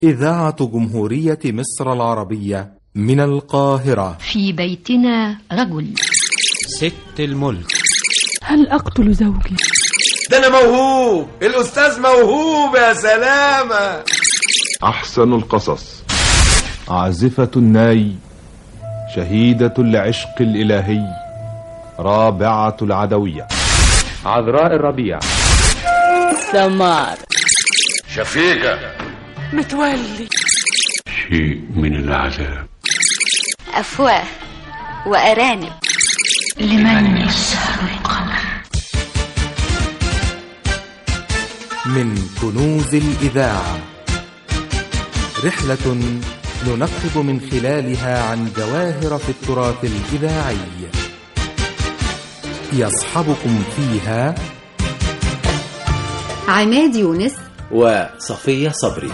إذاعة جمهورية مصر العربية من القاهرة في بيتنا رجل ست الملك هل أقتل زوجي؟ ده أنا موهوب الأستاذ موهوب يا سلامة أحسن القصص عازفة الناي شهيدة العشق الإلهي رابعة العدوية عذراء الربيع سمار شفيقة متولي شيء من العذاب أفواه وأرانب لمن يسهر القمر من كنوز الإذاعة رحلة ننقب من خلالها عن جواهر في التراث الإذاعي يصحبكم فيها عماد يونس وصفية صبري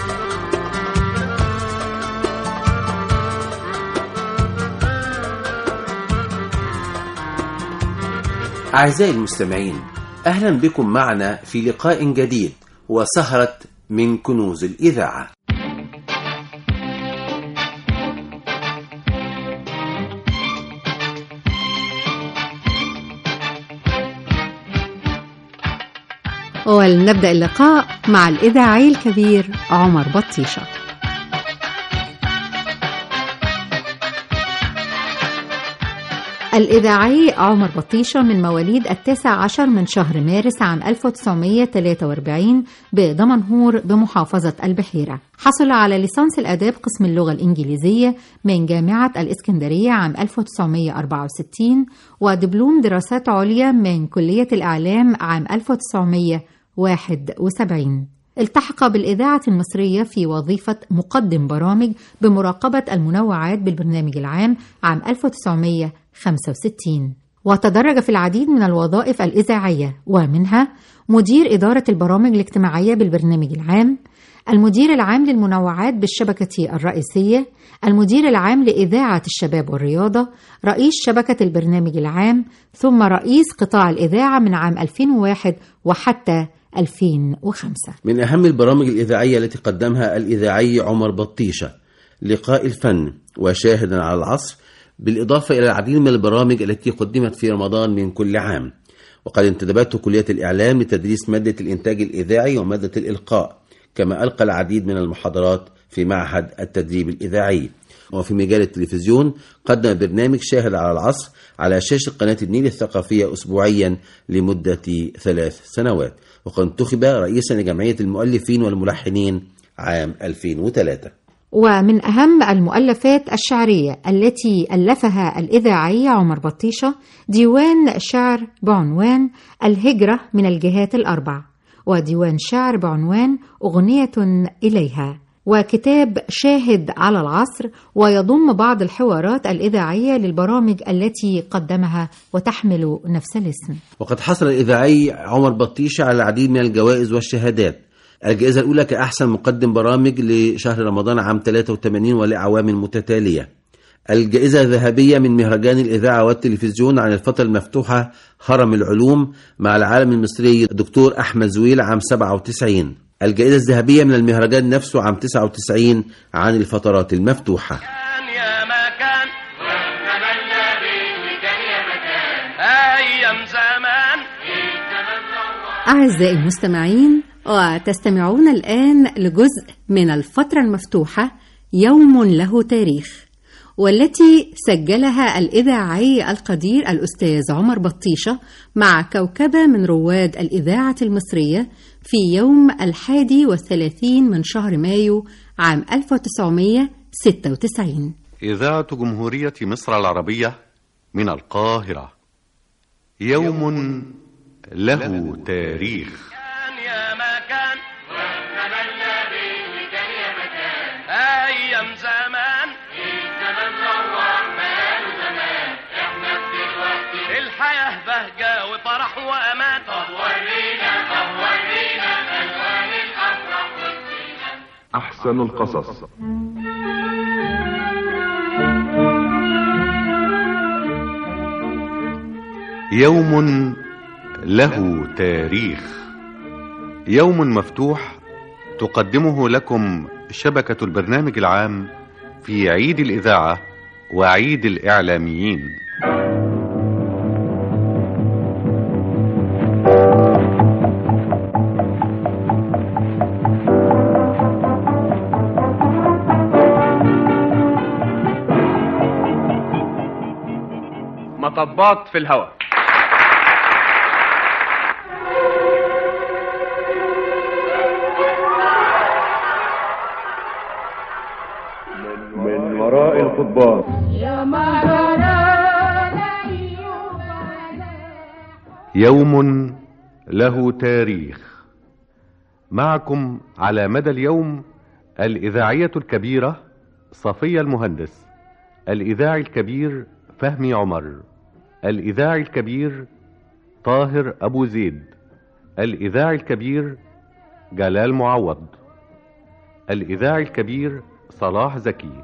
أعزائي المستمعين أهلا بكم معنا في لقاء جديد وسهرة من كنوز الإذاعة ولنبدأ اللقاء مع الإذاعي الكبير عمر بطيشة الإذاعي عمر بطيشة من مواليد التاسع عشر من شهر مارس عام 1943 بدمنهور بمحافظة البحيرة حصل على ليسانس الآداب قسم اللغة الإنجليزية من جامعة الإسكندرية عام 1964 ودبلوم دراسات عليا من كلية الإعلام عام 1971 التحق بالإذاعة المصرية في وظيفة مقدم برامج بمراقبة المنوعات بالبرنامج العام عام 1965 وتدرج في العديد من الوظائف الإذاعية ومنها مدير إدارة البرامج الاجتماعية بالبرنامج العام المدير العام للمنوعات بالشبكة الرئيسية المدير العام لإذاعة الشباب والرياضة رئيس شبكة البرنامج العام ثم رئيس قطاع الإذاعة من عام 2001 وحتى 2005 من أهم البرامج الإذاعية التي قدمها الإذاعي عمر بطيشة لقاء الفن وشاهدا على العصر بالإضافة إلى العديد من البرامج التي قدمت في رمضان من كل عام وقد انتدبته كلية الإعلام لتدريس مادة الإنتاج الإذاعي ومادة الإلقاء كما ألقى العديد من المحاضرات في معهد التدريب الإذاعي وفي مجال التلفزيون قدم برنامج شاهد على العصر على شاشة قناة النيل الثقافية أسبوعيا لمدة ثلاث سنوات وقد انتخب رئيسا لجمعية المؤلفين والملحنين عام 2003 ومن أهم المؤلفات الشعرية التي ألفها الإذاعي عمر بطيشة ديوان شعر بعنوان الهجرة من الجهات الأربع وديوان شعر بعنوان أغنية إليها وكتاب شاهد على العصر ويضم بعض الحوارات الإذاعية للبرامج التي قدمها وتحمل نفس الاسم وقد حصل الإذاعي عمر بطيشة على العديد من الجوائز والشهادات الجائزة الأولى كأحسن مقدم برامج لشهر رمضان عام 83 ولأعوام متتالية الجائزة الذهبية من مهرجان الإذاعة والتلفزيون عن الفترة المفتوحة هرم العلوم مع العالم المصري الدكتور أحمد زويل عام 97 الجائزة الذهبية من المهرجان نفسه عام 99 عن الفترات المفتوحة يا مكان أيام زمان أعزائي المستمعين وتستمعون الآن لجزء من الفترة المفتوحة يوم له تاريخ والتي سجلها الإذاعي القدير الأستاذ عمر بطيشة مع كوكبة من رواد الإذاعة المصرية في يوم الحادي والثلاثين من شهر مايو عام 1996 إذاعة جمهورية مصر العربية من القاهرة يوم له تاريخ يا مكان أيام زمان الحياة بهجة وفرح وأمان طب ورينا طب ورينا ألوان الأفراح والزينة أحسن القصص يوم له تاريخ يوم مفتوح تقدمه لكم شبكة البرنامج العام في عيد الإذاعة وعيد الإعلاميين مطبات في الهواء من وراء القضبان يوم له تاريخ معكم على مدى اليوم الإذاعية الكبيرة صفية المهندس الإذاعي الكبير فهمي عمر الإذاعي الكبير طاهر أبو زيد الإذاعي الكبير جلال معوض الإذاعي الكبير صلاح زكي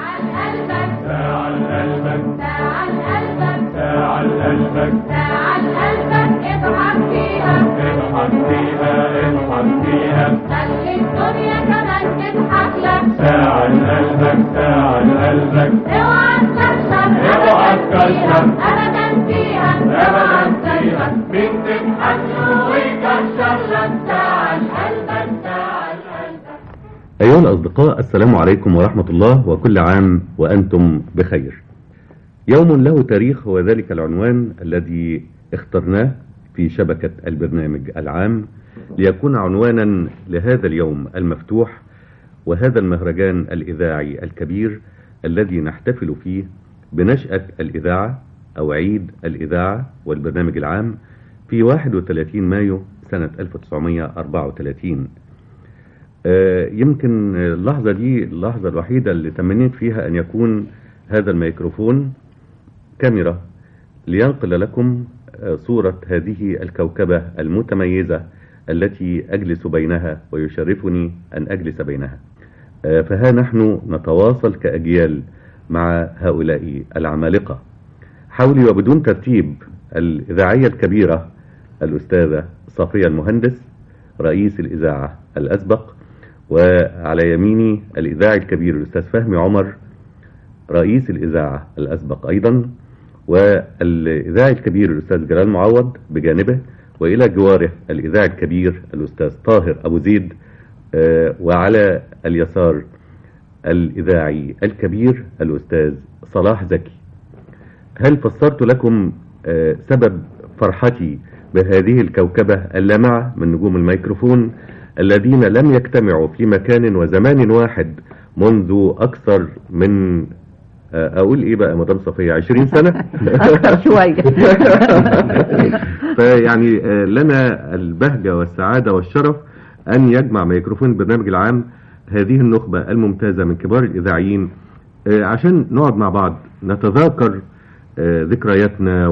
تعال قلبك تعال قلبك تعال قلبك تعال قلبك اضحك فيها اضحك فيها اضحك فيها خلي الدنيا كمان تضحك لك تعال قلبك تعال قلبك اوعى تكسر اوعى تكسر ابدا فيها اوعى تكسر مين تضحك له ويكسر لك تعال قلبك تعال قلبك أيها الأصدقاء السلام عليكم ورحمة الله وكل عام وأنتم بخير يوم له تاريخ هو ذلك العنوان الذي اخترناه في شبكة البرنامج العام ليكون عنوانا لهذا اليوم المفتوح وهذا المهرجان الإذاعي الكبير الذي نحتفل فيه بنشأة الإذاعة أو عيد الإذاعة والبرنامج العام في 31 مايو سنة 1934 آه، يمكن اللحظة دي اللحظة الوحيدة اللي تمنيت فيها أن يكون هذا الميكروفون كاميرا لينقل لكم آه، صورة هذه الكوكبة المتميزة التي أجلس بينها ويشرفني أن أجلس بينها آه، فها نحن نتواصل كأجيال مع هؤلاء العمالقة حولي وبدون ترتيب الإذاعية الكبيرة الأستاذة صفية المهندس رئيس الإذاعة الأسبق وعلى يميني الإذاعي الكبير الأستاذ فهمي عمر رئيس الإذاعة الأسبق أيضا والإذاعي الكبير الأستاذ جلال معوض بجانبه وإلى جواره الإذاعي الكبير الأستاذ طاهر أبو زيد آه، وعلى اليسار الإذاعي الكبير الأستاذ صلاح زكي هل فسرت لكم آه، سبب فرحتي بهذه الكوكبة اللامعة من نجوم الميكروفون الذين لم يجتمعوا في مكان وزمان واحد منذ أكثر من آه، أقول إيه بقى مدام صفية 20 سنة أكثر شوية فيعني آه، لنا البهجة والسعادة والشرف أن يجمع ميكروفون البرنامج العام هذه النخبة الممتازة من كبار الإذاعيين آه، عشان نقعد مع بعض نتذاكر آه، ذكرياتنا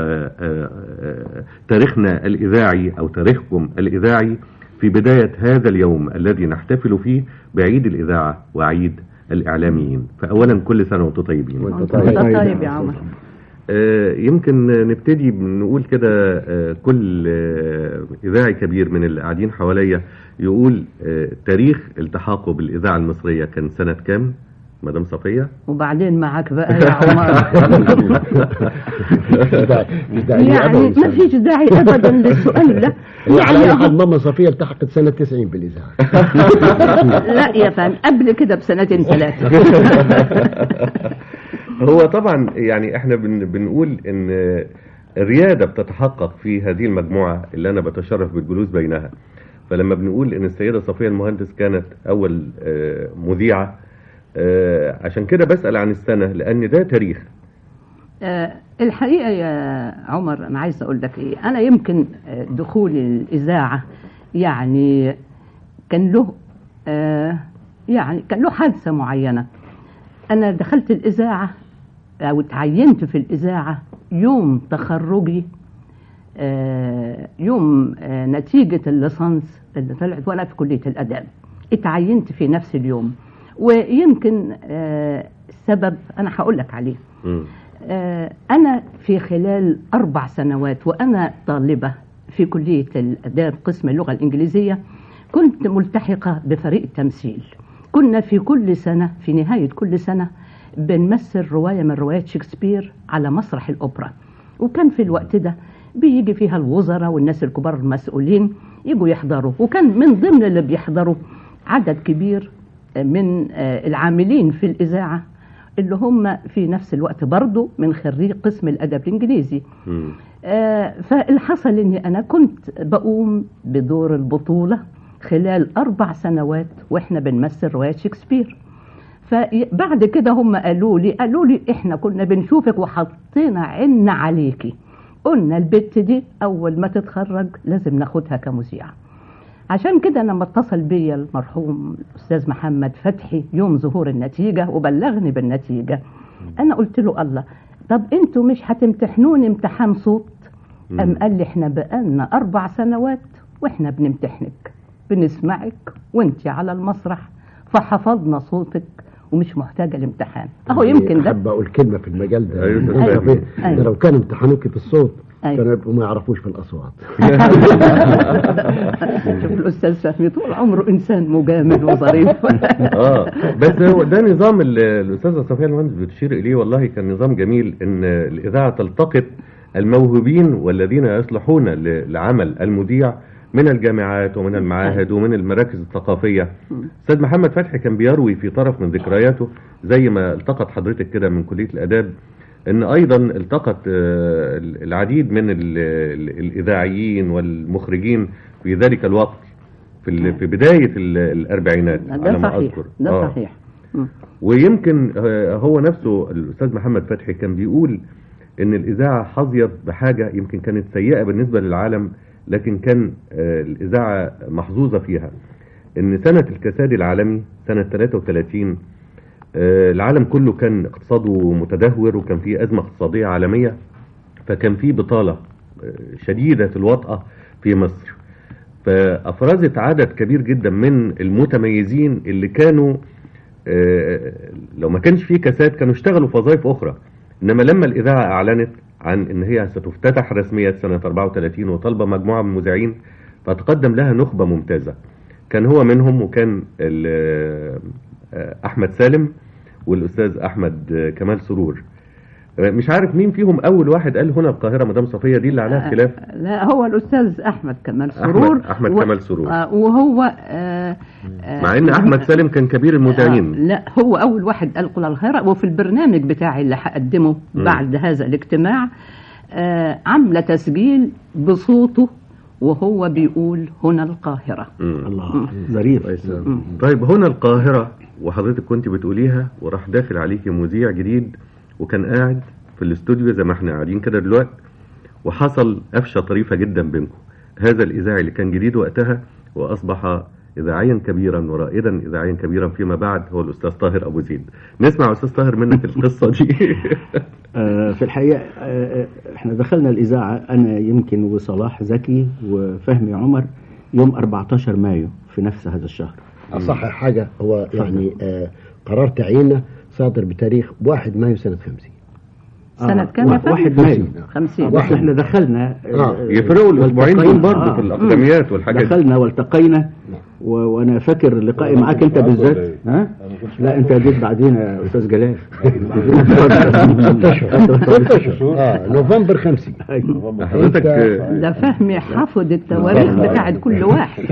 وتاريخنا الإذاعي أو تاريخكم الإذاعي في بداية هذا اليوم الذي نحتفل فيه بعيد الإذاعة وعيد الإعلاميين فأولا كل سنة وأنتم طيبين وأنت طيب يا عمر آه، يمكن نبتدي نقول كده آه، كل آه، إذاعي كبير من اللي قاعدين حواليا يقول آه، تاريخ التحاقه بالإذاعة المصرية كان سنة كام مدام صفية وبعدين معك بقى يا عمر يعني ما فيش داعي ابدا للسؤال ده على يعني أي حد أهو- ماما صفية التحقت سنة 90 بالإذاعة لا يا فندم قبل كده بسنتين ثلاثة هو طبعا يعني احنا بن بنقول ان الريادة بتتحقق في هذه المجموعة اللي انا بتشرف بالجلوس بينها فلما بنقول ان السيدة صفية المهندس كانت اول آه، مذيعة آه، عشان كده بسأل عن السنة لان ده تاريخ آه، الحقيقة يا عمر أنا عايز أقول لك إيه أنا يمكن آه، دخول الإذاعة يعني كان له آه، يعني كان له حادثة معينة أنا دخلت الإذاعة أو تعينت في الإذاعة يوم تخرجي آه، يوم آه، نتيجة الليسانس اللي طلعت وأنا في كلية الآداب اتعينت في نفس اليوم ويمكن آه، السبب أنا هقول لك عليه آه، أنا في خلال أربع سنوات وأنا طالبة في كلية الآداب قسم اللغة الإنجليزية كنت ملتحقة بفريق التمثيل كنا في كل سنة في نهاية كل سنة بنمثل رواية من روايات شكسبير على مسرح الأوبرا وكان في الوقت ده بيجي فيها الوزراء والناس الكبار المسؤولين يجوا يحضروا وكان من ضمن اللي بيحضروا عدد كبير من آه، العاملين في الإذاعة اللي هم في نفس الوقت برضو من خريج قسم الأدب الإنجليزي آه، فالحصل اني انا كنت بقوم بدور البطوله خلال اربع سنوات واحنا بنمثل روايه شكسبير فبعد كده هم قالوا لي قالوا لي احنا كنا بنشوفك وحطينا عنا عليكي قلنا البت دي اول ما تتخرج لازم ناخدها كمذيعه عشان كده لما اتصل بيا المرحوم الاستاذ محمد فتحي يوم ظهور النتيجه وبلغني بالنتيجه انا قلت له الله طب انتوا مش هتمتحنوني امتحان صوت ام قال لي احنا بقالنا اربع سنوات واحنا بنمتحنك بنسمعك وانت على المسرح فحفظنا صوتك ومش محتاجه الامتحان اهو يمكن ده احب اقول كلمه في المجال ده أيوة، أنت أيوة. فاهم؟ أيوة. ده لو كانوا امتحنوك في الصوت أيوة. كانوا يبقوا ما يعرفوش في الاصوات شوف الاستاذ فهمي طول عمره انسان مجامل وظريف اه بس هو ده نظام ال- الاستاذه صفيه المهندس بتشير اليه والله كان نظام جميل ان الاذاعه تلتقط الموهوبين والذين يصلحون ل- لعمل المذيع من الجامعات ومن المعاهد ومن المراكز الثقافيه استاذ محمد فتحي كان بيروي في طرف من ذكرياته زي ما التقط حضرتك كده من كليه الاداب ان ايضا التقط آه، العديد من ال- ال- الاذاعيين والمخرجين في ذلك الوقت في ال- في بدايه ال- الاربعينات ده على ما صحيح اذكر ده آه. صحيح مم. ويمكن آه، هو نفسه الاستاذ محمد فتحي كان بيقول ان الاذاعه حظيت بحاجه يمكن كانت سيئه بالنسبه للعالم لكن كان آه، الاذاعه محظوظه فيها ان سنه الكساد العالمي سنه 33 آه، العالم كله كان اقتصاده متدهور وكان في ازمه اقتصاديه عالميه فكان في بطاله آه، شديده الوطأه في مصر فافرزت عدد كبير جدا من المتميزين اللي كانوا آه، لو ما كانش فيه كاسات كانوا اشتغلوا في وظائف اخرى انما لما الاذاعه اعلنت عن ان هي ستفتتح رسميا سنه 34 وطالبه مجموعه من المذيعين فتقدم لها نخبه ممتازه كان هو منهم وكان ال- آه، احمد سالم والاستاذ احمد آه، كمال سرور آه، مش عارف مين فيهم اول واحد قال هنا القاهره مدام صفيه دي اللي عليها خلاف لا هو الاستاذ احمد كمال أحمد- سرور أحمد كمال سرور. آه، وهو آه آه، مع ان احمد سالم كان كبير المذيعين لا هو أول واحد قال قل الخير وفي البرنامج بتاعي اللي هقدمه مم. بعد هذا الاجتماع آه عاملة تسجيل بصوته وهو بيقول هنا القاهرة الله ظريف طيب هنا القاهرة وحضرتك كنت بتقوليها وراح داخل عليكي مذيع جديد وكان قاعد في الاستوديو زي ما احنا قاعدين كده دلوقتي وحصل قفشة طريفة جدا بينكم هذا الإذاعي اللي كان جديد وقتها وأصبح إذاعيا كبيرا ورائدا إذاعيا كبيرا فيما بعد هو الأستاذ طاهر أبو زيد نسمع أستاذ طاهر منك القصة دي آه، في الحقيقة آه، آه، احنا دخلنا الإذاعة أنا يمكن وصلاح زكي وفهمي عمر يوم 14 مايو في نفس هذا الشهر اصح حاجه هو يعني آه قرار تعييننا صادر بتاريخ 1 مايو سنه 50 سنة كام يا وا- فندم؟ واحد مايو خمسين بس احنا دخلنا آه. يفرقوا الأسبوعين دول والتقينا. برضه في الأقدميات والحاجات دي. دخلنا والتقينا و... وانا فاكر لقائي معاك انت بالذات ها لا انت جيت بعدين يا استاذ جلال ست اشهر ست اشهر اه نوفمبر 50 حضرتك ده فهمي حافظ التواريخ بتاعت كل واحد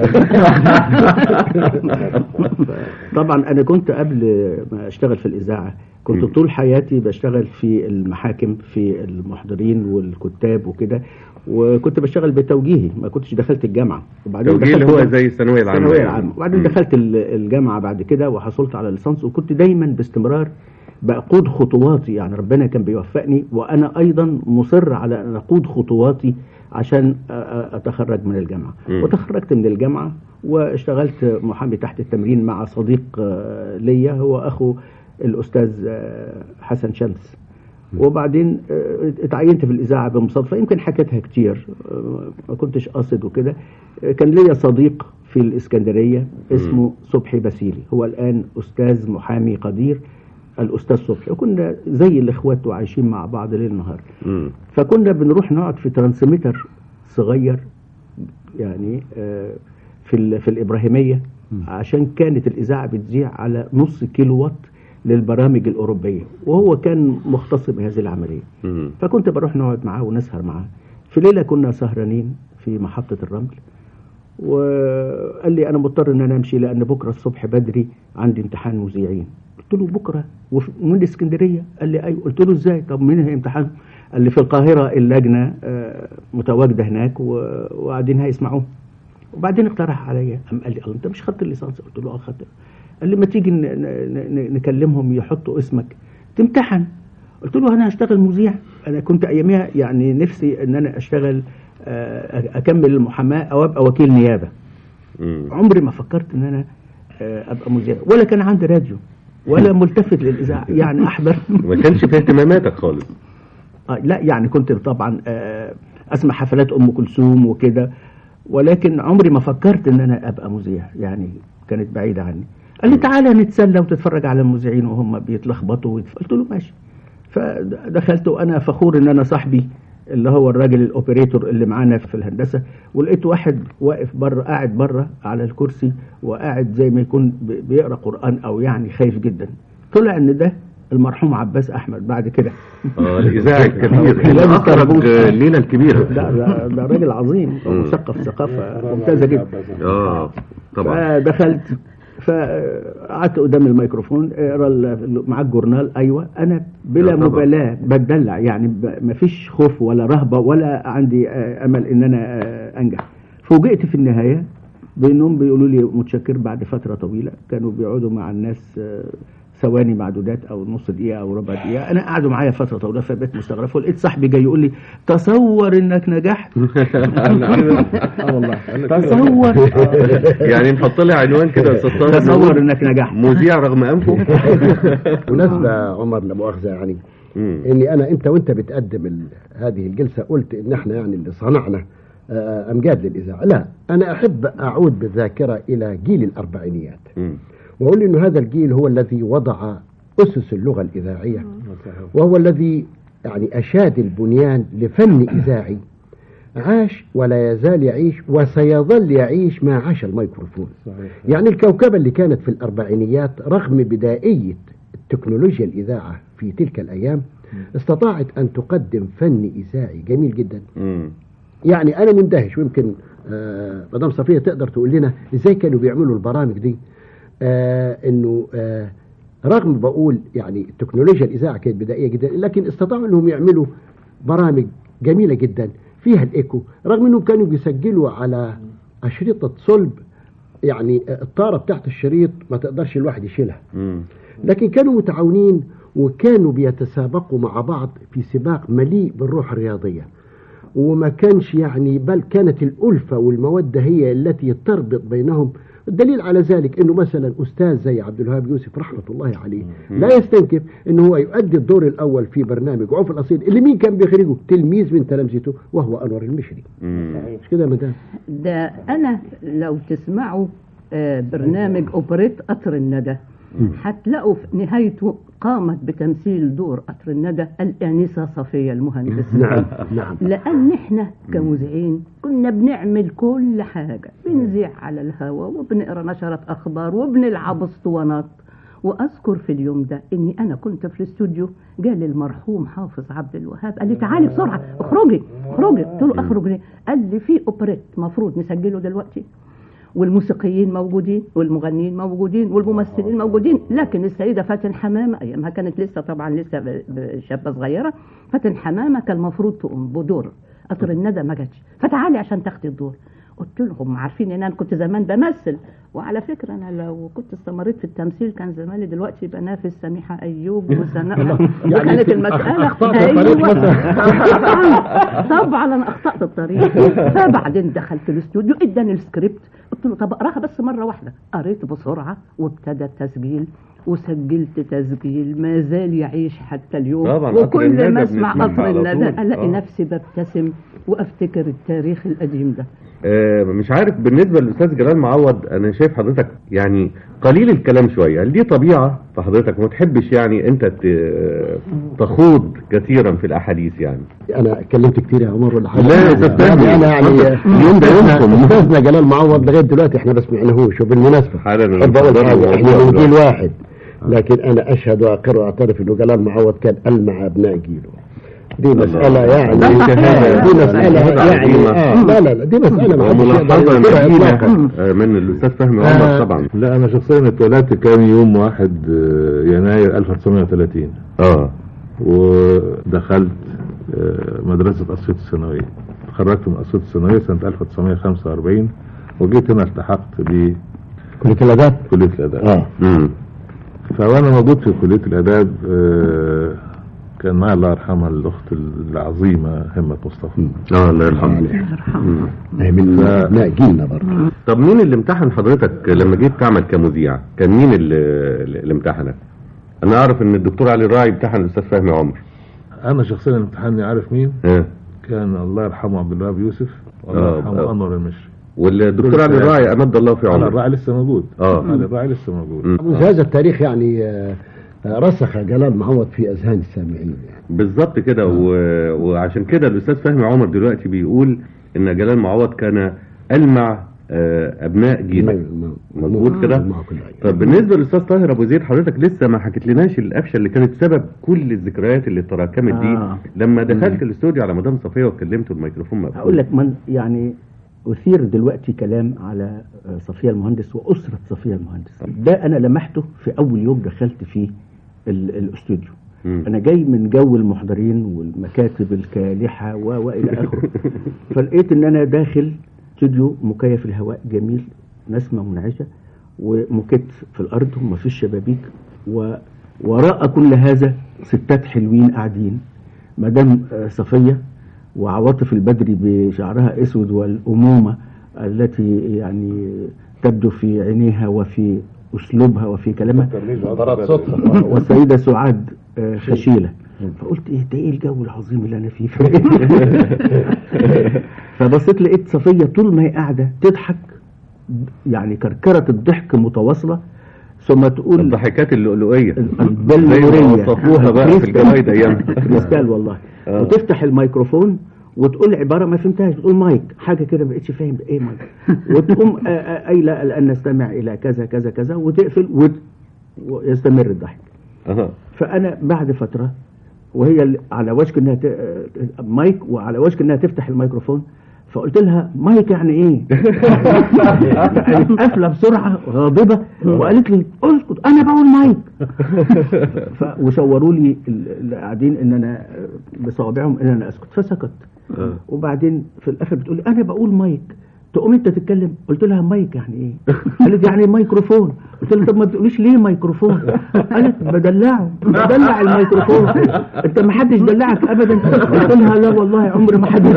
طبعا انا كنت قبل ما اشتغل في الاذاعه كنت طول حياتي بشتغل في المحاكم في المحضرين والكتاب وكده وكنت بشتغل بتوجيهي ما كنتش دخلت الجامعه وبعدين توجيه اللي دخلت هو زي الثانوية العامة الثانويه يعني. العامه وبعدين مم. دخلت ال- الجامعه بعد كده وحصلت على الليسانس وكنت دايما باستمرار بقود خطواتي يعني ربنا كان بيوفقني وانا ايضا مصر على ان اقود خطواتي عشان أ- أ- اتخرج من الجامعه مم. وتخرجت من الجامعه واشتغلت محامي تحت التمرين مع صديق آه، ليا هو اخو الاستاذ آه، حسن شمس وبعدين آه، اتعينت في الاذاعه بمصادفه يمكن حكيتها كتير آه، ما كنتش قاصد وكده آه، كان ليا صديق في الاسكندريه اسمه صبحي باسيلي هو الان استاذ محامي قدير الاستاذ صبحي وكنا زي الاخوات وعايشين مع بعض ليل نهار مم. فكنا بنروح نقعد في ترانسميتر صغير يعني آه، في ال- في الابراهيميه عشان كانت الاذاعه بتذيع على نص كيلو وات للبرامج الاوروبيه وهو كان مختص بهذه العمليه فكنت بروح نقعد معاه ونسهر معاه في ليله كنا سهرانين في محطه الرمل وقال لي انا مضطر ان انا امشي لان بكره الصبح بدري عندي امتحان مذيعين قلت له بكره وف- ومن اسكندريه قال لي ايوه قلت له ازاي طب مين هيمتحن قال لي في القاهره اللجنه آه، متواجده هناك و- وقاعدين هيسمعوه وبعدين اقترح عليا قام قال لي الله انت مش خدت الليسانس قلت له اه خدت قال لي ما تيجي ن- ن- ن- نكلمهم يحطوا اسمك تمتحن قلت له انا هشتغل مذيع انا كنت اياميها يعني نفسي ان انا اشتغل آه، اكمل المحاماه او ابقى وكيل نيابه عمري ما فكرت ان انا آه، ابقى مذيع ولا كان عندي راديو ولا ملتفت للاذاعه يعني احضر ما كانش في اهتماماتك خالص آه، لا يعني كنت طبعا آه، اسمع حفلات ام كلثوم وكده ولكن عمري ما فكرت ان انا ابقى مذيع يعني كانت بعيده عني قال لي تعالى نتسلى وتتفرج على المذيعين وهم بيتلخبطوا ويتف- قلت له ماشي فدخلت وانا فخور ان انا صاحبي اللي هو الراجل الاوبريتور اللي معانا في الهندسه ولقيت واحد واقف بره قاعد بره على الكرسي وقاعد زي ما يكون بي- بيقرا قران او يعني خايف جدا طلع ان ده المرحوم عباس احمد بعد كده اه الاذاعي الكبير لابس اللي اخرج طربوش. الليله الكبيره ده ده, ده راجل عظيم مثقف ثقافه ممتازه جدا اه طبعا فدخلت فقعدت قدام الميكروفون اقرا ال- معاك جورنال ايوه انا بلا آه، طبعا. مبالاه بتدلع يعني ب- مفيش خوف ولا رهبه ولا عندي آه، امل ان انا آه، انجح فوجئت في النهايه بانهم بيقولوا لي متشكر بعد فتره طويله كانوا بيقعدوا مع الناس آه، ثواني معدودات او نص دقيقه او ربع دقيقه انا قعدوا معايا فتره طويله فبقيت مستغرب فلقيت صاحبي جاي يقول لي تصور انك نجحت اه والله تصور يعني نحط لها عنوان كده يا أستاذ طاهر تصور نقول انك نجحت مذيع رغم انفه بالنسبة عمر لا مؤاخذة يعني اني انا انت وانت بتقدم ال- هذه الجلسة قلت ان احنا يعني اللي صنعنا آه، امجاد للاذاعة لا انا احب اعود بالذاكرة الى جيل الاربعينيات واقول انه هذا الجيل هو الذي وضع اسس اللغة الاذاعية وهو الذي يعني اشاد البنيان لفن اذاعي عاش ولا يزال يعيش وسيظل يعيش ما عاش الميكروفون يعني الكوكبة اللي كانت في الأربعينيات رغم بدائية تكنولوجيا الإذاعة في تلك الأيام استطاعت أن تقدم فن إذاعي جميل جدا يعني أنا مندهش ويمكن آه مدام صفية تقدر تقول لنا إزاي كانوا بيعملوا البرامج دي آه إنه آه رغم بقول يعني تكنولوجيا الإذاعة كانت بدائية جدا لكن استطاعوا إنهم يعملوا برامج جميلة جدا فيها الإيكو رغم إنهم كانوا بيسجلوا على أشرطة صلب يعني الطارة بتاعت الشريط ما تقدرش الواحد يشيلها لكن كانوا متعاونين وكانوا بيتسابقوا مع بعض في سباق مليء بالروح الرياضية وما كانش يعني بل كانت الألفة والمودة هي التي تربط بينهم الدليل على ذلك انه مثلا استاذ زي عبد الوهاب يوسف رحمه الله عليه لا يستنكف انه هو يؤدي الدور الاول في برنامج عوف الاصيل اللي مين كان بيخرجه تلميذ من تلامذته وهو انور المشري مش كده يا مدام ده أنا لو تسمعوا آه، برنامج أوبريت قطر الندى هتلاقوا في نهايته قامت بتمثيل دور قطر الندى الآنسة صفية المهندسة نعم نعم لأن إحنا كمذيعين كنا بنعمل كل حاجة بنذيع على الهواء وبنقرا نشرة أخبار وبنلعب اسطوانات وأذكر في اليوم ده إني أنا كنت في الاستوديو جالي المرحوم حافظ عبد الوهاب قال لي تعالي بسرعة اخرجي اخرجي قلت له أخرج ليه؟ قال لي في أوبريت مفروض نسجله دلوقتي والموسيقيين موجودين والمغنيين موجودين والممثلين موجودين لكن السيدة فاتن حمامة أيامها كانت لسه طبعا لسه ب- ب- شابة صغيرة فاتن حمامة كان المفروض تقوم بدور قطر الندى ما جاتش فتعالي عشان تاخدي الدور قلت لهم عارفين ان انا كنت زمان بمثل وعلى فكره انا لو كنت استمريت في التمثيل كان زماني دلوقتي بنافس سميحه ايوب وسناء يعني وكانت أنت المساله أخطأت الطريق مثلا. طبعا طبعا انا اخطات الطريق فبعدين دخلت الاستوديو اداني السكريبت قلت له طب اقراها بس مره واحده قريت بسرعه وابتدى التسجيل وسجلت تسجيل ما زال يعيش حتى اليوم طبعاً، قطر وكل الندى ما اسمع بنسمعها قطر على الندى طول. الاقي آه. نفسي ببتسم وافتكر التاريخ القديم ده آه، مش عارف بالنسبة للأستاذ جلال معوض أنا شايف حضرتك يعني قليل الكلام شوية هل دي طبيعة فحضرتك ما تحبش يعني انت ت- تخوض كثيرا في الاحاديث يعني انا اتكلمت كتير يا عمر ولا حاجه لا، صدقني. يعني انا يعني اليوم ده يومكم استاذنا جلال معوض لغايه دلوقتي احنا ما سمعناهوش وبالمناسبه حالا احب اقول نتفضل حاجه احنا الموضوع من جيل دلوقتي. واحد لكن انا اشهد واقر واعترف انه جلال معوض كان المع ابناء جيله دي مسألة يعني دي شهادة- دي مسألة شهادة يعني عظيمة. آه لا لا لا دي مسألة ما حدش يقدر وملاحظة ينكرها إطلاقاً. جميلة آه، من الأستاذ فهمي عمر طبعا لا انا شخصيا اتولدت كان يوم 1 آه، يناير 1930 اه ودخلت آه، مدرسة أسيوط الثانوية تخرجت من أسيوط الثانوية سنة 1945 وجيت هنا التحقت ب كلية الآداب كلية الآداب اه فوانا موجود في كلية الآداب آه، كان معي الله يرحمها الأخت العظيمة همة مصطفى اه الله يرحمه هي من ابناء جيلنا برضه طب مين اللي امتحن حضرتك لما جيت تعمل كمذيع كان مين اللي, اللي امتحنك انا اعرف ان الدكتور علي الراعي امتحن الاستاذ فهمي عمر أنا شخصيا امتحاني عارف مين؟ اه كان الله يرحمه عبد الوهاب يوسف والله آه، يرحمه آه. أنور المشري والدكتور علي الراعي امد الله في علي عمره الراعي لسه موجود آه. علي الراعي لسه موجود في هذا التاريخ يعني آه، آه، رسخ جلال معوض في اذهان السامعين يعني بالظبط كده و... وعشان كده الاستاذ فهمي عمر دلوقتي بيقول ان جلال معوض كان المع آه، ابناء جيله مظبوط كده طب بالنسبه للاستاذ طاهر ابو زيد حضرتك لسه ما حكيت لناش القفشه اللي كانت سبب كل الذكريات اللي تراكمت دي آه. لما دخلت الاستوديو على مدام صفيه وكلمته الميكروفون مقفول هقول لك من يعني أثير دلوقتي كلام على آه، صفية المهندس وأسرة صفية المهندس ده أنا لمحته في أول يوم دخلت فيه ال- الاستوديو مم. أنا جاي من جو المحضرين والمكاتب الكالحة و- وإلى آخره فلقيت إن أنا داخل استوديو مكيف الهواء جميل نسمة منعشة وموكيت في الأرض ومفيش شبابيك ووراء كل هذا ستات حلوين قاعدين مدام آه، صفية وعواطف البدري بشعرها اسود والامومه التي يعني تبدو في عينيها وفي اسلوبها وفي كلامها ضرب صوتها. والسيده سعاد آه، فشيله فقلت ايه ده ايه الجو العظيم اللي انا فيه فبصيت لقيت صفيه طول ما هي قاعده تضحك يعني كركره الضحك متواصله ثم تقول الضحكات اللؤلؤيه البلوريه زي ما وصفوها بقى في الجرايد ايامها كريستال والله آه. وتفتح الميكروفون وتقول عباره ما فهمتهاش تقول مايك حاجه كده ما بقتش فاهم ايه مايك وتقوم آه، آه، قايله الان نستمع الى كذا كذا كذا وتقفل وت- ويستمر الضحك أها. فانا بعد فتره وهي ال- على وشك انها ت... آه، مايك وعلى وشك انها تفتح الميكروفون فقلت لها مايك يعني ايه؟ فقالت قافله بسرعه غاضبه وقالت لي اسكت انا بقول مايك ف... وشوروا لي ال- اللي قاعدين ان انا بصوابعهم ان انا اسكت فسكت وبعدين في الاخر بتقول لي انا بقول مايك تقوم انت تتكلم قلت لها مايك يعني ايه قالت يعني ميكروفون قلت لها طب ما تقوليش ليه ميكروفون قالت بدلعه بدلع الميكروفون انت ما حدش دلعك ابدا قلت لها لا والله عمري ما حد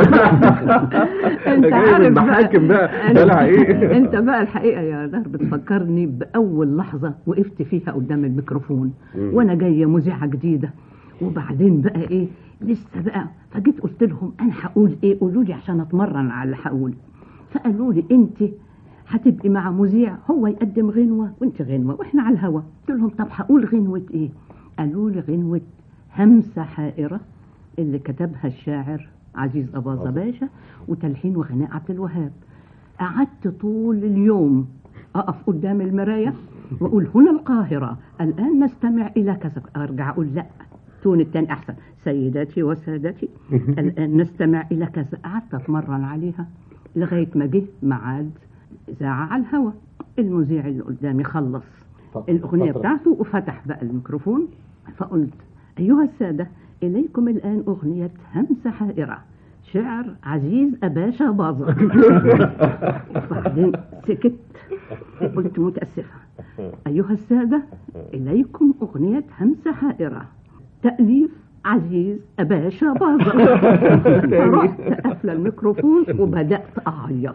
انت جاي عارف من محاكم بقى أنا- دلع ايه انت بقى الحقيقه يا دهر بتفكرني باول لحظه وقفت فيها قدام الميكروفون مم. وانا جايه مذيعه جديده وبعدين بقى ايه لسه بقى فجيت قلت لهم انا هقول ايه قولوا لي عشان اتمرن على اللي هقوله فقالوا لي انت هتبقي مع مذيع هو يقدم غنوه وانت غنوه واحنا على الهوا قلت لهم طب هقول غنوه ايه قالوا لي غنوه همسه حائره اللي كتبها الشاعر عزيز أباظة باشا وتلحين وغناء عبد الوهاب قعدت طول اليوم أقف قدام المراية وأقول هنا القاهرة الآن نستمع إلى كذا أرجع أقول لا تون التاني أحسن سيداتي وسادتي الآن نستمع إلى كذا قعدت أتمرن عليها لغاية ما جه ميعاد إذاعة على الهوا المذيع اللي قدامي خلص الأغنية فترة. بتاعته وفتح بقى الميكروفون فقلت أيها السادة إليكم الآن أغنية همسة حائرة شعر عزيز أباشا باظة وبعدين سكت قلت متأسفة أيها السادة إليكم أغنية همسة حائرة تأليف عزيز أباشا باظة فرحت قافلة الميكروفون وبدأت أعيط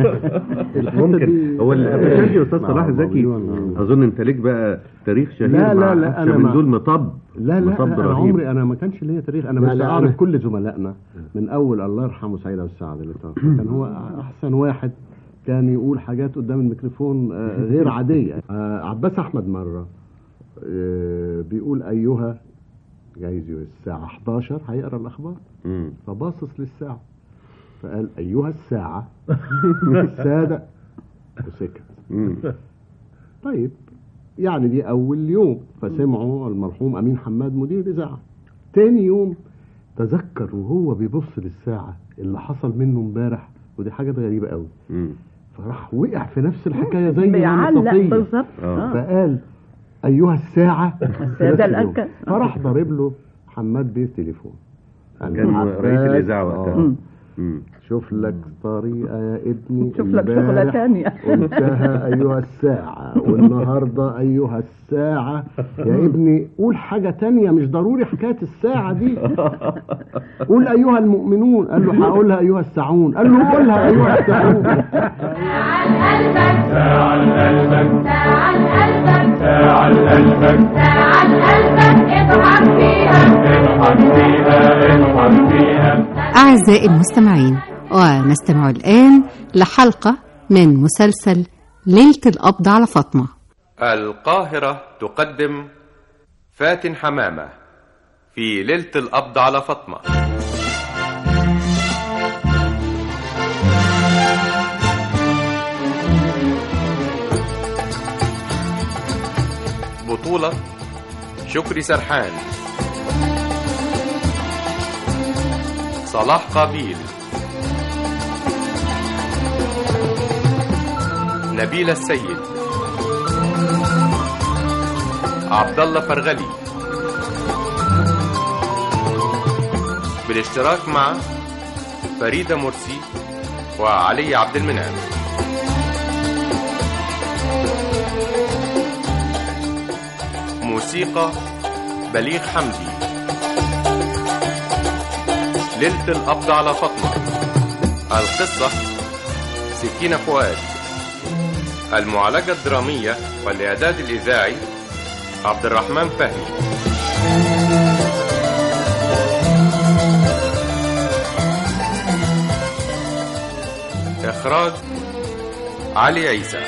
ممكن هو الابشاجي يا استاذ صلاح زكي اظن انت ليك بقى تاريخ شهير لا، مع لا، لا، قفشة أنا من ما- دول مطب لا لا مطب انا رهيب. عمري انا ما كانش ليا تاريخ انا لا، بس لا، اعرف أنا- كل زملائنا من اول الله يرحمه سعيد ابو السعد اللي توفى كان هو احسن واحد كان يقول حاجات قدام الميكروفون آه، غير عاديه آه، عباس احمد مره آه، بيقول ايها جايز الساعة 11 هيقرا الأخبار مم. فباصص للساعة فقال أيها الساعة السادة وسكت مم. طيب يعني دي أول يوم فسمعوا المرحوم أمين حماد مدير الإذاعة تاني يوم تذكر وهو بيبص للساعة اللي حصل منه امبارح ودي حاجة غريبة قوي مم. فراح وقع في نفس الحكاية زي بيعلق المطاطية. بالظبط آه. فقال أيها الساعة السادة الأركان. فراح ضارب له حماد بيه تليفون قال له كان عباس، رئيس الإذاعة وقتها. آه. مم. شوف لك طريقة يا ابني شوف لك شغلة امبارح تانية. قلتها أيها الساعة والنهاردة أيها الساعة يا ابني قول حاجة تانية مش ضروري حكاية الساعة دي قول أيها المؤمنون قال له هقولها أيها الساعون قال له قولها أيها الساعون ساعة لقلبك ساعة لقلبك ساعة لقلبك ساعة لقلبك اضحك فيها اضحك فيها اضحك فيها أعزائي المستمعين ونستمع الآن لحلقة من مسلسل ليلة القبض على فاطمة القاهرة تقدم فاتن حمامة في ليلة القبض على فاطمة بطولة شكري سرحان صلاح قابيل نبيل السيد عبد الله فرغلي بالاشتراك مع فريدة مرسي وعلي عبد المنعم موسيقى بليغ حمدي ليلة القبض على فاطمة القصة سكينة فؤاد المعالجة الدرامية والإعداد الإذاعي عبد الرحمن فهمي إخراج علي عيسى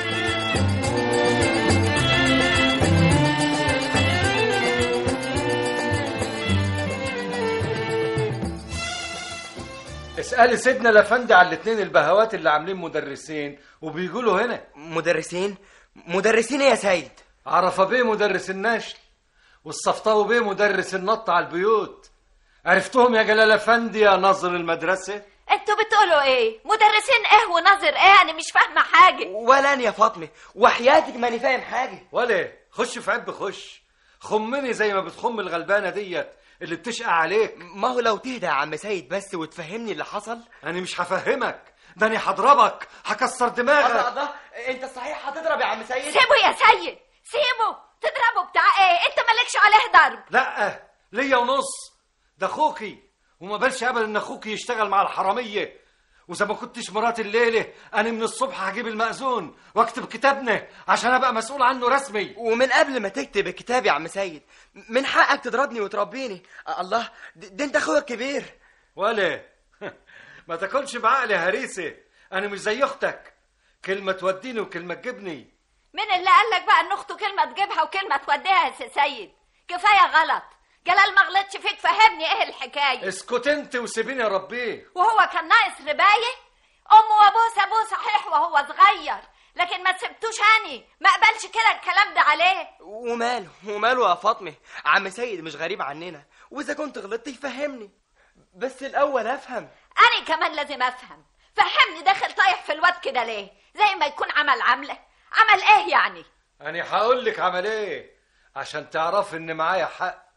اسألي سيدنا الافندي على الاتنين البهوات اللي عاملين مدرسين وبيقولوا هنا مدرسين مدرسين إيه يا سيد عرفة بيه مدرس النشل والصفطاوي بيه مدرس النط على البيوت عرفتهم يا جلال افندي يا ناظر المدرسة انتوا بتقولوا ايه مدرسين ايه وناظر ايه انا مش فاهمه حاجه ولا أنا يا فاطمة وحياتك ماني فاهم حاجة ولا خش في عب خش خمني زي ما بتخم الغلبانة ديت اللي بتشقى عليك ما هو لو تهدى يا عم سيد بس وتفهمني اللي حصل انا مش هفهمك ده انا هضربك هكسر الله دماغك الله انت صحيح هتضرب يا عم سيد سيبه يا سيد سيبه تضربه بتاع ايه انت مالكش عليه ضرب لا ليا ونص ده اخوكي وما بالش ابدا ان اخوكي يشتغل مع الحراميه واذا ما كنتش مرات الليله انا من الصبح هجيب المأذون واكتب كتابنا عشان ابقى مسؤول عنه رسمي ومن قبل ما تكتب الكتاب يا عم سيد من حقك تضربني وتربيني آه، الله ده ده انت اخويا الكبير ولا ما تاكلش بعقلي يا هريسه انا مش زي اختك كلمه توديني وكلمه تجيبني مين اللي قال لك بقى ان اخته كلمه تجيبها وكلمه توديها يا سي سيد كفايه غلط جلال ما غلطش فيك فهمني ايه الحكايه اسكت انت وسيبيني اربيه وهو كان ناقص ربايه امه وابوه سابوه صحيح وهو صغير لكن ما سبتوش هاني ما قبلش كده الكلام ده عليه وماله وماله يا فاطمة عم سيد مش غريب عننا واذا كنت غلطت يفهمني بس الاول افهم انا كمان لازم افهم فهمني داخل طايح في الواد كده ليه زي ما يكون عمل عمله عمل ايه يعني انا هقول لك عمل ايه عشان تعرف ان معايا حق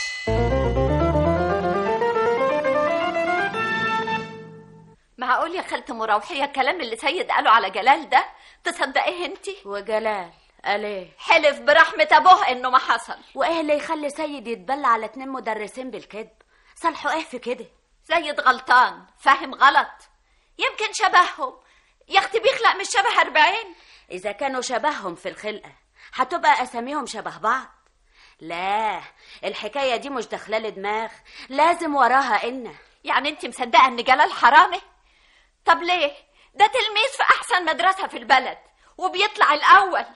معقول يا خالة مراوحية الكلام اللي سيد قاله على جلال ده تصدقيه انتي وجلال قال ايه حلف برحمة ابوه انه ما حصل وايه اللي يخلي سيد يتبلى على اتنين مدرسين بالكذب صالحوا ايه في كده سيد غلطان فاهم غلط يمكن شبههم يا اختي بيخلق مش شبه أربعين اذا كانوا شبههم في الخلقه هتبقى اساميهم شبه بعض لا الحكايه دي مش داخله دماغ لازم وراها ان يعني انت مصدقه ان جلال حرامي طب ليه ده تلميذ في احسن مدرسه في البلد وبيطلع الاول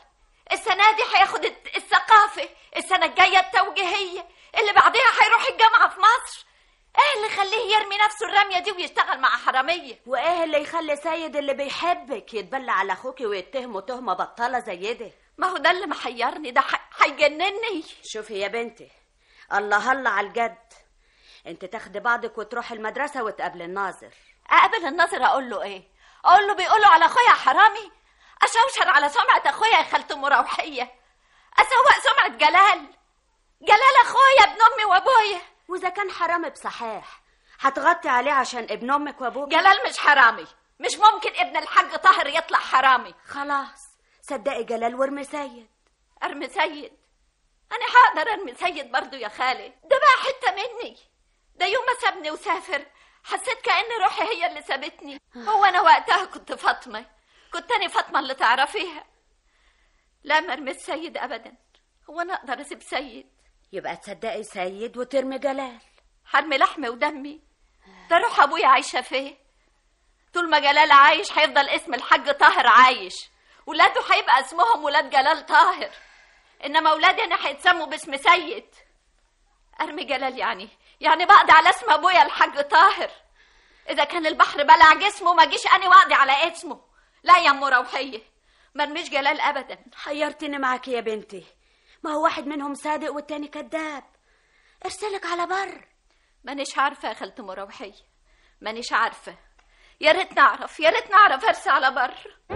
السنة دي هياخد الت- الثقافة السنة الجاية التوجيهية اللي بعدها هيروح الجامعة في مصر ايه اللي يخليه يرمي نفسه الرمية دي ويشتغل مع حرامية وايه اللي يخلي سيد اللي بيحبك يتبلى على اخوكي ويتهمه تهمه بطاله زي دي ما هو ده اللي محيرني ده ح- هيجنني شوفي يا بنتي الله الله على الجد انت تاخدي بعضك وتروحي المدرسه وتقابلي الناظر اقابل الناظر اقول له ايه اقول له بيقولوا على اخويا حرامي اشوشر على سمعة اخويا يا خالته مروحية اسوق سمعة جلال جلال اخويا ابن امي وابويا واذا كان حرامي بصحيح هتغطي عليه عشان ابن امك وابوك جلال مش حرامي مش ممكن ابن الحاج طاهر يطلع حرامي خلاص صدقي جلال وارمي سيد ارمي سيد انا هقدر ارمي سيد برضو يا خالي ده بقى حته مني ده يوم ما سابني وسافر حسيت كأن روحي هي اللي سابتني هو انا وقتها كنت فاطمه كنت انا فاطمه اللي تعرفيها لا ما ارميت سيد ابدا هو انا اقدر اسيب سيد يبقى تصدقي سيد وترمي جلال حرمي لحمي ودمي ده روح ابويا عايشه فيه طول ما جلال عايش هيفضل اسم الحاج طاهر عايش ولاده هيبقى اسمهم ولاد جلال طاهر انما ولادي انا هيتسموا باسم سيد ارمي جلال يعني يعني بقضي على اسم ابويا الحاج طاهر اذا كان البحر بلع جسمه ما جيش اني واقضي على اسمه لا يا ام روحيه ما ارميش جلال ابدا حيرتني معاكي يا بنتي ما هو واحد منهم صادق والتاني كذاب ارسلك على بر مانيش عارفه يا خالة مروحيه مانيش عارفه يا ريت نعرف يا ريت نعرف ارسى على بر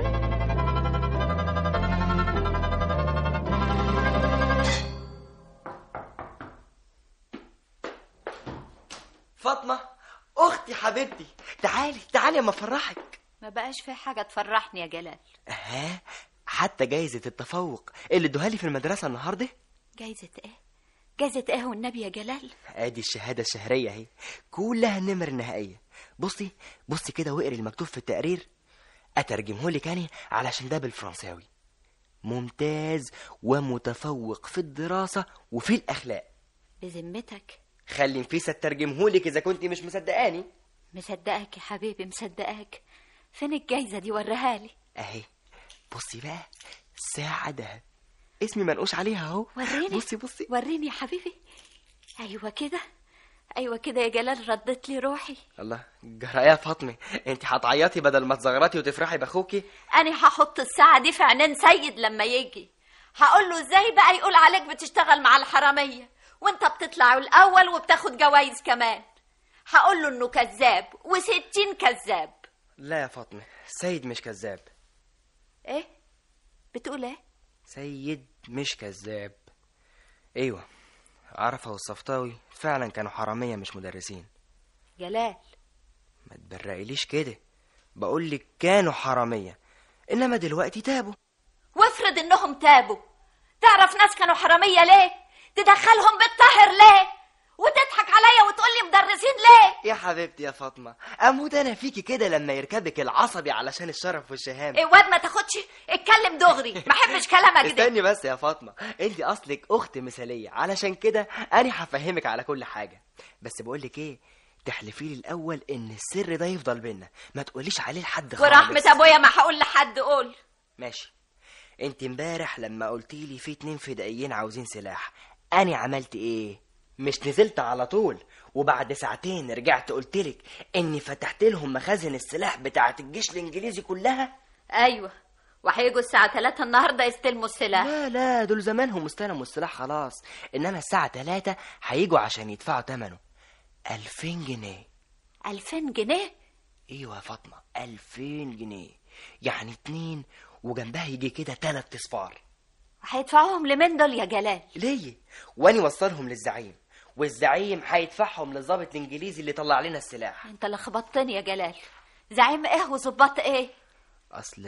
فاطمة أختي حبيبتي تعالي تعالي اما افرحك ما بقاش في حاجه تفرحني يا جلال ها حتى جايزة التفوق اللي ادوها لي في المدرسة النهاردة جايزه ايه جايزه ايه والنبي يا جلال ادي الشهادة الشهرية اهي كلها النمر النهائية بصي بصي كده واقري المكتوب في التقرير اترجمه لك انا علشان ده بالفرنساوي ممتاز ومتفوق في الدراسة وفي الأخلاق بذمتك خلي نفيسة ترجمه لك إذا كنت مش مصدقاني مصدقك يا حبيبي مصدقك فين الجايزه دي وريها لي أهي بصي بقى ساعة دهب اسمي منقوش عليها اهو وريني بصي بصي وريني يا حبيبي ايوه كده ايوه كده يا جلال ردت لي روحي الله جرى يا فاطمة انت هتعيطي بدل ما تزغرطي وتفرحي باخوكي انا هحط الساعه دي في عينين سيد لما يجي هقول له ازاي بقى يقول عليك بتشتغل مع الحراميه وانت بتطلع الاول وبتاخد جوايز كمان هقول له انه كذاب وستين كذاب لا يا فاطمة سيد مش كذاب ايه بتقول ايه سيد مش كذاب ايوه عرفة والصفطاوي فعلا كانوا حرامية مش مدرسين جلال ما تبرقليش كده بقولك كانوا حرامية انما دلوقتي تابوا وافرض انهم تابوا تعرف ناس كانوا حراميه ليه تدخلهم بالطاهر ليه وتضحك عليا وتقول لي مدرسين ليه يا حبيبتي يا فاطمة اموت انا فيكي كده لما يركبك العصبي علشان الشرف والشهامة ايه واد ما تاخدش اتكلم دغري ما احبش كلامك ده استني بس يا فاطمة انت اصلك اخت مثالية علشان كده انا هفهمك على كل حاجة بس بقولك ايه تحلفي لي الاول ان السر ده يفضل بينا ما تقوليش عليه لحد خالص ورحمه ابويا ما هقول لحد قول ماشي انت امبارح لما قلتي لي في اتنين فدائيين عاوزين سلاح انا عملت ايه مش نزلت على طول وبعد ساعتين رجعت قلتلك اني فتحت لهم مخازن السلاح بتاعت الجيش الانجليزي كلها ايوه وهيجوا الساعه 3 النهارده يستلموا السلاح لا لا دول زمانهم استلموا السلاح خلاص انما الساعة 3 هيجوا عشان يدفعوا ثمنه 2000 جنيه 2000 جنيه ايوه يا فاطمة 2000 جنيه يعني اتنين وجنبها يجي كده تلات اصفار هيدفعوهم لمين دول يا جلال ليه واني وصلهم للزعيم والزعيم هيدفعهم للضابط الانجليزي اللي طلع لنا السلاح انت لخبطتني يا جلال زعيم ايه وظباط ايه اصل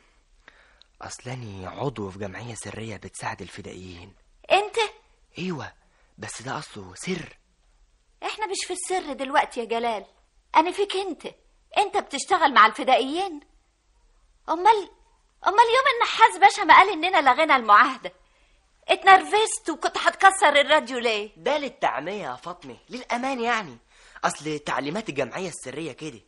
اصلاني عضو في جمعية سرية بتساعد الفدائيين انت ايوه بس ده اصله سر احنا مش في السر دلوقتي يا جلال انا فيك انت انت بتشتغل مع الفدائيين امال امال يوم النحاس باشا ما قال اننا لغينا المعاهده اتنرفزت وكنت هتكسر الراديو ليه ده للتعمية يا فاطمة للأمان يعني أصل تعليمات الجمعية السرية كده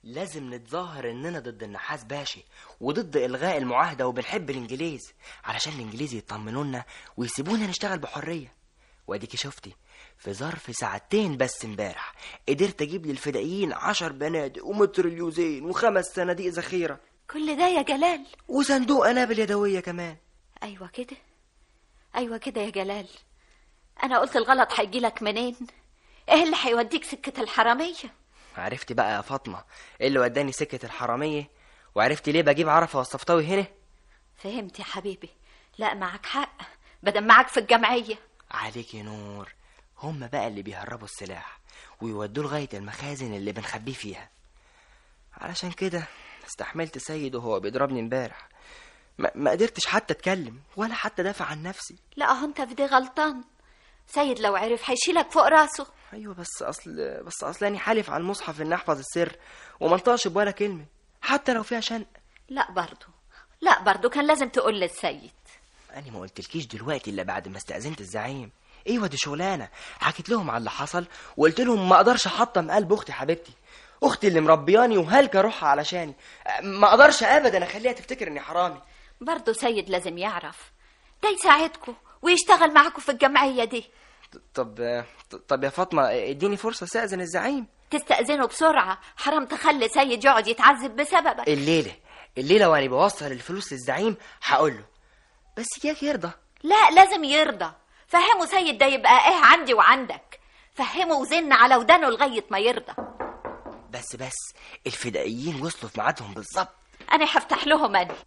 لازم نتظاهر اننا ضد النحاس باشا وضد الغاء المعاهده وبنحب الانجليز علشان الانجليز يطمنوا لنا ويسيبونا نشتغل بحريه واديكي شفتي في ظرف ساعتين بس امبارح قدرت اجيب للفدائيين عشر بنادق ومتريليوزين وخمس صناديق ذخيره كل ده يا جلال وصندوق قنابل يدويه كمان ايوه كده ايوه كده يا جلال انا قلت الغلط هيجيلك منين ايه اللي هيوديك سكه الحراميه عرفتي بقى يا فاطمه ايه اللي وداني سكه الحراميه وعرفتي ليه بجيب عرفه والصفطاوي هنا فهمت يا حبيبي لا معك حق بدل معك في الجمعيه عليك نور هم بقى اللي بيهربوا السلاح ويودوه لغايه المخازن اللي بنخبيه فيها علشان كده استحملت سيد وهو بيضربني امبارح ما, ما قدرتش حتى اتكلم ولا حتى دافع عن نفسي لا اهو انت في دي غلطان سيد لو عرف هيشيلك فوق راسه ايوه بس اصل بس اصل اني حالف على المصحف ان احفظ السر وما انطقش بولا كلمه حتى لو فيها شنق لا برضو لا برضو كان لازم تقول للسيد انا ما قلتلكيش دلوقتي الا بعد ما استاذنت الزعيم ايوه دي شغلانه حكيت لهم على اللي حصل وقلت لهم ما اقدرش احطم قلب اختي حبيبتي اختي اللي مربياني وهلكه روحها علشاني ما اقدرش ابدا اخليها تفتكر اني حرامي برضو سيد لازم يعرف ده يساعدكم ويشتغل معاكم في الجمعيه دي طب طب يا فاطمه اديني فرصه استاذن الزعيم تستأذنه بسرعة حرام تخلي سيد يقعد يتعذب بسببك الليله الليله وانا بوصل الفلوس للزعيم هقول له بس ياك يرضى لا لازم يرضى فهمه سيد ده يبقى ايه عندي وعندك فهمه وزن على ودانه لغاية ما يرضى بس بس الفدائيين وصلوا في ميعادهم بالظبط انا هفتح لهم انا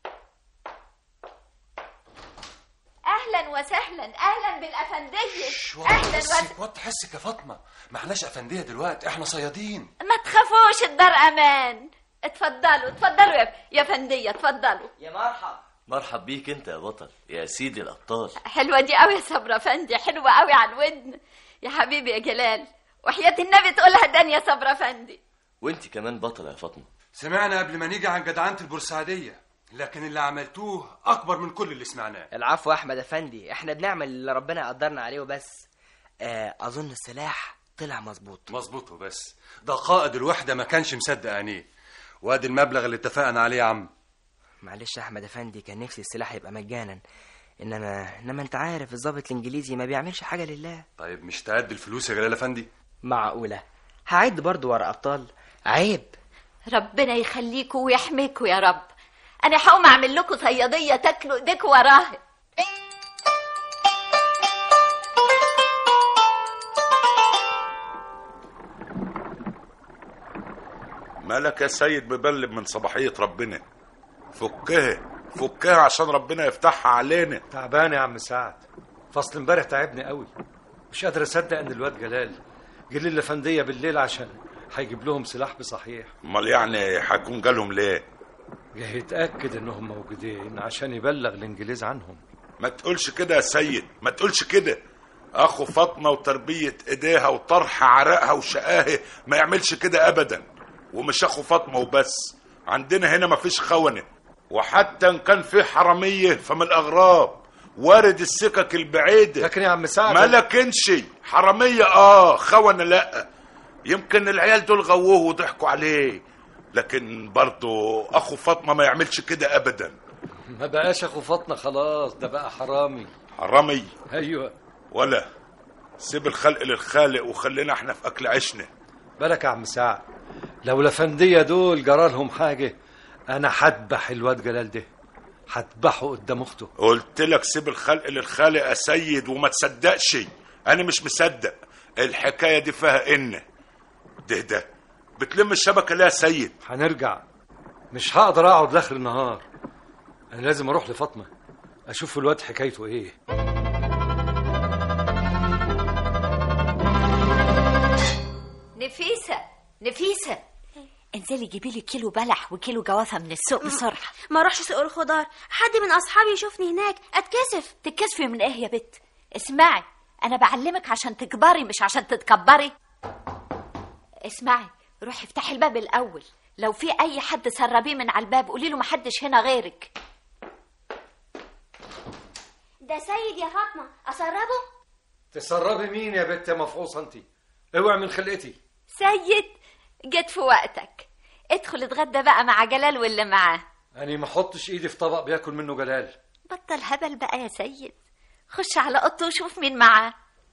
اهلا وسهلا اهلا بالافنديه اهلا حسك وطي حسك يا فاطمه ما احناش افنديه دلوقتي احنا صيادين ما تخافوش الدار امان اتفضلوا اتفضلوا يا يا فنديه اتفضلوا يا مرحب مرحب بيك انت يا بطل يا سيدي الابطال حلوه دي قوي يا صبرا فندي حلوه قوي على الودن يا حبيبي يا جلال وحياه النبي تقولها داني يا صبرا فندي وانت كمان بطل يا فاطمه سمعنا قبل ما نيجي عن جدعنه البورسعيديه لكن اللي عملتوه اكبر من كل اللي سمعناه العفو يا احمد افندي احنا بنعمل اللي ربنا قدرنا عليه وبس آه اظن السلاح طلع مظبوط مظبوط وبس ده قائد الوحده ما كانش مصدق عينيه وادي المبلغ اللي اتفقنا عليه يا عم معلش يا احمد افندي كان نفسي السلاح يبقى مجانا انما انما انت عارف الضابط الانجليزي ما بيعملش حاجه لله طيب مش تعد الفلوس يا جلال افندي معقوله هعد برضو ورا ابطال عيب ربنا يخليكوا ويحميكوا يا رب انا هقوم اعمل لكم صياديه تاكلوا ايديكوا وراها مالك يا سيد مبلب من صباحية ربنا فكها فكها عشان ربنا يفتحها علينا تعبان يا عم سعد فصل امبارح تعبني قوي مش قادر اصدق ان الواد جلال جه لي الافنديه بالليل عشان هيجيب لهم سلاح بصحيح امال يعني هيكون جالهم ليه جه يتاكد انهم موجودين عشان يبلغ الانجليز عنهم ما تقولش كده يا سيد ما تقولش كده اخو فاطمه وتربيه ايديها وطرح عرقها وشقاها ما يعملش كده ابدا ومش اخو فاطمه وبس عندنا هنا مفيش خونه وحتى ان كان في حراميه فمن الاغراب وارد السكك البعيده لكن يا عم سعد ما لكنش حراميه اه خونه لا يمكن العيال دول غووه وضحكوا عليه لكن برضه اخو فاطمه ما يعملش كده ابدا ما بقاش اخو فاطمه خلاص ده بقى حرامي حرامي ايوه ولا سيب الخلق للخالق وخلينا احنا في اكل عيشنا بالك يا عم سعد لو الافنديه دول جرالهم حاجه انا هذبح الواد جلال ده هذبحه قدام اخته قلت لك سيب الخلق للخالق يا سيد وما تصدقش انا مش مصدق الحكايه دي فيها ان ده ده بتلم الشبكه ليه يا سيد هنرجع مش هقدر اقعد لاخر النهار انا لازم اروح لفاطمه اشوف الواد حكايته ايه نفيسه نفيسه انزلي جيبي لي كيلو بلح وكيلو جوافه من السوق بسرعه ما اروحش سوق الخضار حد من اصحابي يشوفني هناك اتكسف تتكسفي من ايه يا بت اسمعي انا بعلمك عشان تكبري مش عشان تتكبري اسمعي روحي افتحي الباب الاول لو في اي حد سربيه من على الباب قولي له محدش هنا غيرك ده سيد يا فاطمه اسربه تسربي مين يا بت يا مفعوصه انت اوعي من خلقتي سيد جيت في وقتك ادخل اتغدى بقى مع جلال واللي معاه أنا ما احطش إيدي في طبق بياكل منه جلال بطل هبل بقى يا سيد خش على اوضته وشوف مين معاه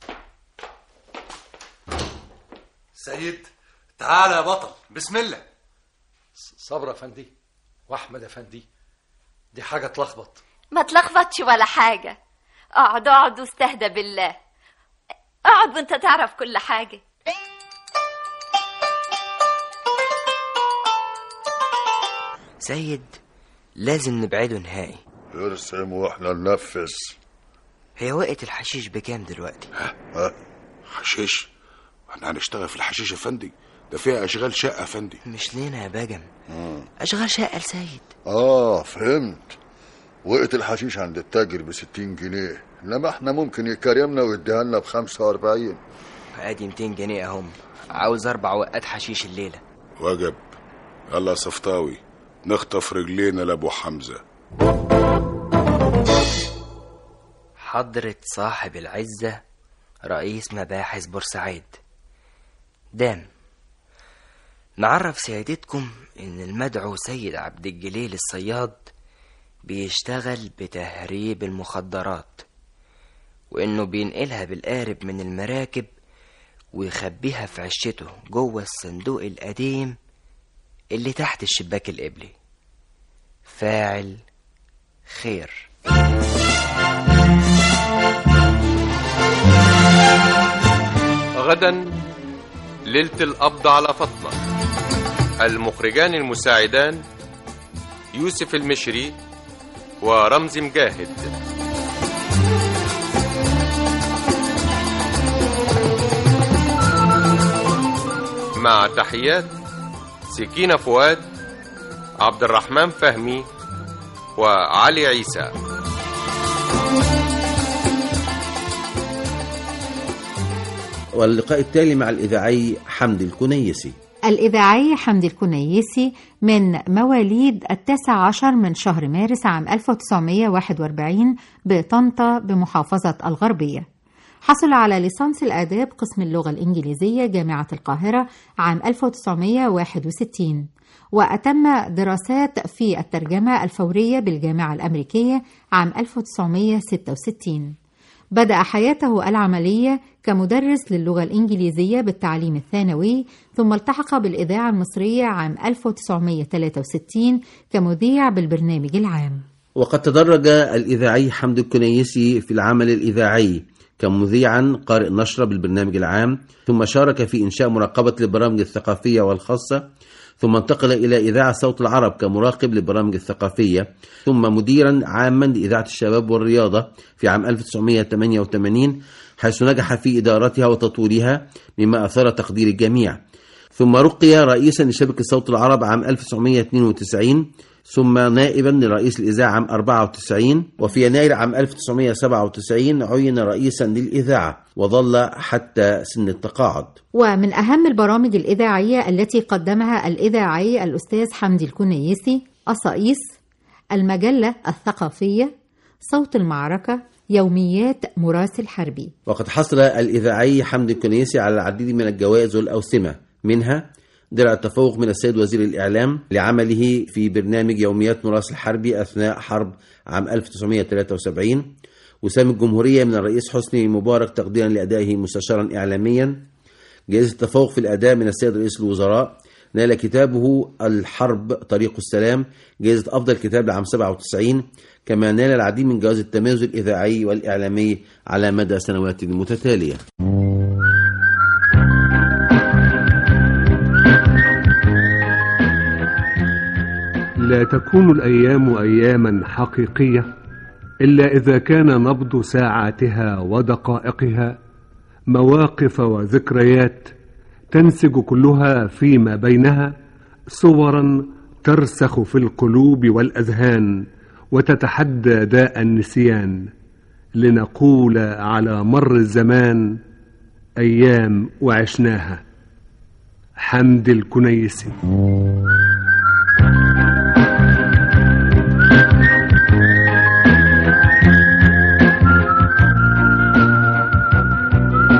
سيد تعالى يا بطل بسم الله صبر يا فندي واحمد يا فندي دي حاجة تلخبط ما تلخبطش ولا حاجة اقعد اقعد واستهدى بالله اقعد وانت تعرف كل حاجة سيد لازم نبعده نهائي ارسم واحنا ننفذ هي وقت الحشيش بكام دلوقتي ها حشيش احنا هنشتغل في الحشيش يا فندي ده فيها اشغال شقه يا فندي مش لينا يا بجم اشغال شقه لسيد اه فهمت وقت الحشيش عند التاجر ب 60 جنيه انما احنا ممكن يكرمنا ويديها لنا ب 45 ادي 200 جنيه اهم عاوز اربع وقات حشيش الليله وجب يلا يا صفطاوي نخطف رجلينا لابو حمزه حضرة صاحب العزة رئيس مباحث بورسعيد دام نعرف سيادتكم ان المدعو سيد عبد الجليل الصياد بيشتغل بتهريب المخدرات وانه بينقلها بالقارب من المراكب ويخبيها في عشته جوه الصندوق القديم اللي تحت الشباك القبلي فاعل خير غدا ليلة القبض على فاطمة المخرجان المساعدان يوسف المشري ورمزي مجاهد مع تحيات سكينة فؤاد عبد الرحمن فهمي وعلي عيسى واللقاء التالي مع الإذاعي حمدي الكنيسي الإذاعي حمدي الكنيسي من مواليد التاسع عشر من شهر مارس عام 1941 بطنطا بمحافظة الغربية حصل على ليسانس الآداب قسم اللغة الإنجليزية جامعة القاهرة عام 1961 وأتم دراسات في الترجمة الفورية بالجامعة الأمريكية عام 1966 بدأ حياته العملية كمدرس للغة الإنجليزية بالتعليم الثانوي ثم التحق بالإذاعة المصرية عام 1963 كمذيع بالبرنامج العام وقد تدرج الإذاعي حمد الكنيسي في العمل الإذاعي كمذيعا قارئ نشرة بالبرنامج العام ثم شارك في إنشاء مراقبة البرامج الثقافية والخاصة ثم انتقل إلى إذاعة صوت العرب كمراقب للبرامج الثقافية ثم مديرا عاما لإذاعة الشباب والرياضة في عام 1988 حيث نجح في إدارتها وتطويرها مما أثار تقدير الجميع ثم رقي رئيسا لشبكة صوت العرب عام 1992 ثم نائبا لرئيس الإذاعة عام 94 وفي يناير عام 1997 عين رئيسا للإذاعة وظل حتى سن التقاعد ومن أهم البرامج الإذاعية التي قدمها الإذاعي الأستاذ حمدي الكنيسي قصائص المجلة الثقافية صوت المعركة يوميات مراسل حربي وقد حصل الإذاعي حمدي الكنيسي على العديد من الجوائز والأوسمة منها درع التفوق من السيد وزير الإعلام لعمله في برنامج يوميات مراسل حربي أثناء حرب عام 1973 وسام الجمهورية من الرئيس حسني مبارك تقديرا لأدائه مستشارا إعلاميا جائزة التفوق في الأداء من السيد رئيس الوزراء نال كتابه الحرب طريق السلام جائزة أفضل كتاب لعام 97 كما نال العديد من جوائز التميز الإذاعي والإعلامي على مدى سنوات متتالية لا تكون الايام اياما حقيقيه الا اذا كان نبض ساعاتها ودقائقها مواقف وذكريات تنسج كلها فيما بينها صورا ترسخ في القلوب والاذهان وتتحدى داء النسيان لنقول على مر الزمان ايام وعشناها حمد الكنيسي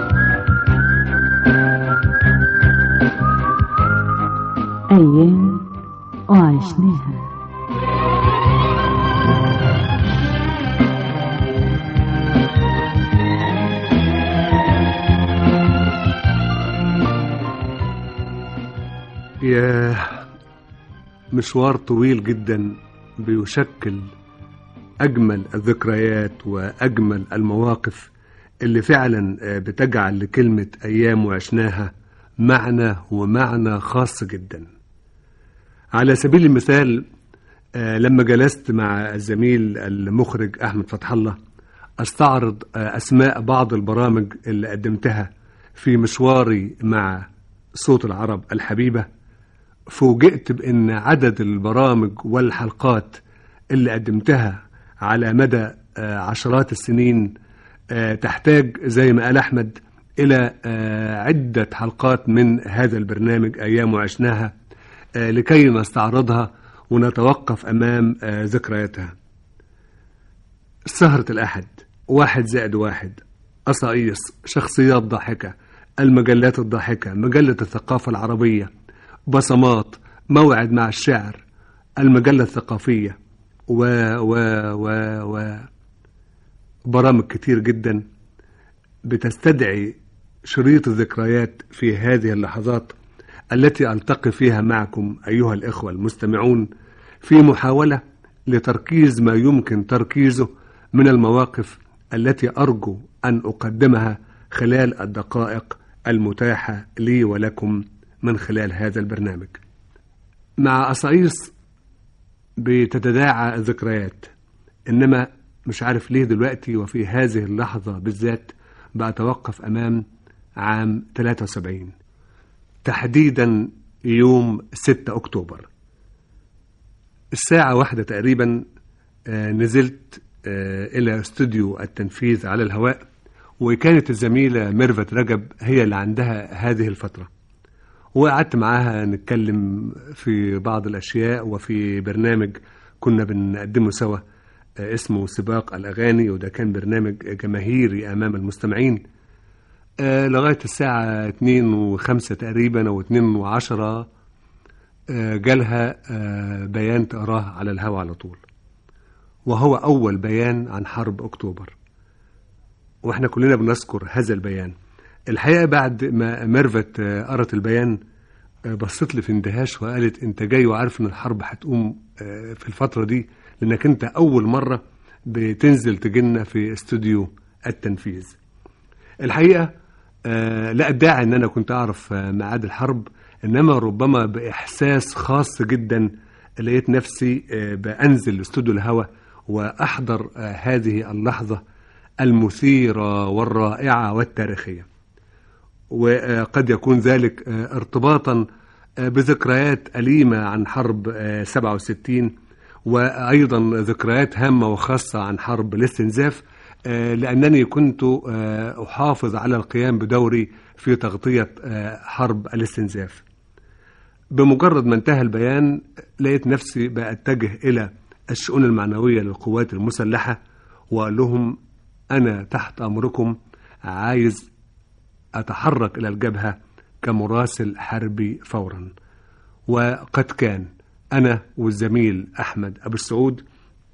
أيام ياه مشوار طويل جدا بيشكل أجمل الذكريات وأجمل المواقف اللي فعلا آه، بتجعل لكلمة أيام وعشناها معنى ومعنى خاص جدا على سبيل المثال آه، لما جلست مع الزميل المخرج أحمد فتح الله أستعرض آه، أسماء بعض البرامج اللي قدمتها في مشواري مع صوت العرب الحبيبة فوجئت بأن عدد البرامج والحلقات اللي قدمتها على مدى آه، عشرات السنين آه، تحتاج زي ما قال أحمد إلى آه، عدة حلقات من هذا البرنامج أيام وعشناها آه، لكي نستعرضها ونتوقف أمام آه، ذكرياتها سهرة الأحد واحد زائد واحد قصايص شخصيات ضاحكة المجلات الضاحكة مجلة الثقافة العربية بصمات موعد مع الشعر المجلة الثقافية و و و و برامج كتير جدا بتستدعي شريط الذكريات في هذه اللحظات التي ألتقي فيها معكم أيها الإخوة المستمعون في محاولة لتركيز ما يمكن تركيزه من المواقف التي أرجو أن أقدمها خلال الدقائق المتاحة لي ولكم من خلال هذا البرنامج مع قصايص بتتداعى الذكريات إنما مش عارف ليه دلوقتي وفي هذه اللحظة بالذات بأتوقف أمام عام 73 تحديدا يوم 6 أكتوبر الساعة واحدة تقريبا آه، نزلت آه، إلى استوديو التنفيذ على الهواء وكانت الزميلة ميرفت رجب هي اللي عندها هذه الفترة وقعدت معاها نتكلم في بعض الأشياء وفي برنامج كنا بنقدمه سوا آه، اسمه سباق الأغاني وده كان برنامج جماهيري أمام المستمعين آه، لغاية الساعة 2 وخمسة تقريبا أو 2 وعشرة آه، جالها آه، بيان تقراه على الهوا على طول وهو أول بيان عن حرب أكتوبر وإحنا كلنا بنذكر هذا البيان الحقيقة بعد ما ميرفت آه، قرت البيان آه، بصت لي في اندهاش وقالت أنت جاي وعارف إن الحرب هتقوم آه، في الفترة دي لأنك أنت أول مرة بتنزل تجينا في استوديو التنفيذ الحقيقة آه، لا ادعي ان انا كنت اعرف آه، ميعاد الحرب انما ربما باحساس خاص جدا لقيت نفسي آه، بانزل استوديو الهوى واحضر آه، هذه اللحظه المثيره والرائعه والتاريخيه وقد يكون ذلك آه، ارتباطا آه، بذكريات أليمة عن حرب آه، 67 وأيضا ذكريات هامة وخاصة عن حرب الاستنزاف آه، لأنني كنت آه، أحافظ على القيام بدوري في تغطية آه، حرب الاستنزاف بمجرد ما انتهى البيان لقيت نفسي بأتجه إلى الشؤون المعنوية للقوات المسلحة وقال لهم أنا تحت أمركم عايز أتحرك إلى الجبهة كمراسل حربي فورا وقد كان أنا والزميل أحمد أبو السعود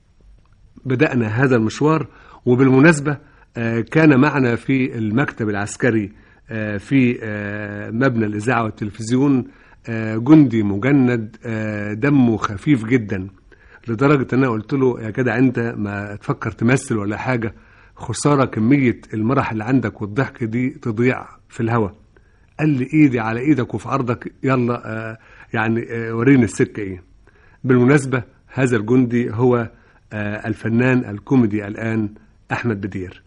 بدأنا هذا المشوار وبالمناسبة آه، كان معنا في المكتب العسكري آه، في آه، مبنى الإذاعة والتلفزيون آه، جندي مجند آه، دمه خفيف جدا لدرجة أن أنا قلت له يا جدع أنت ما تفكر تمثل ولا حاجة خسارة كمية المرح اللي عندك والضحك دي تضيع في الهوا قال لي ايدي على ايدك وفي عرضك يلا آه يعني آه وريني السكة ايه بالمناسبة هذا الجندي هو آه الفنان الكوميدي الآن أحمد بدير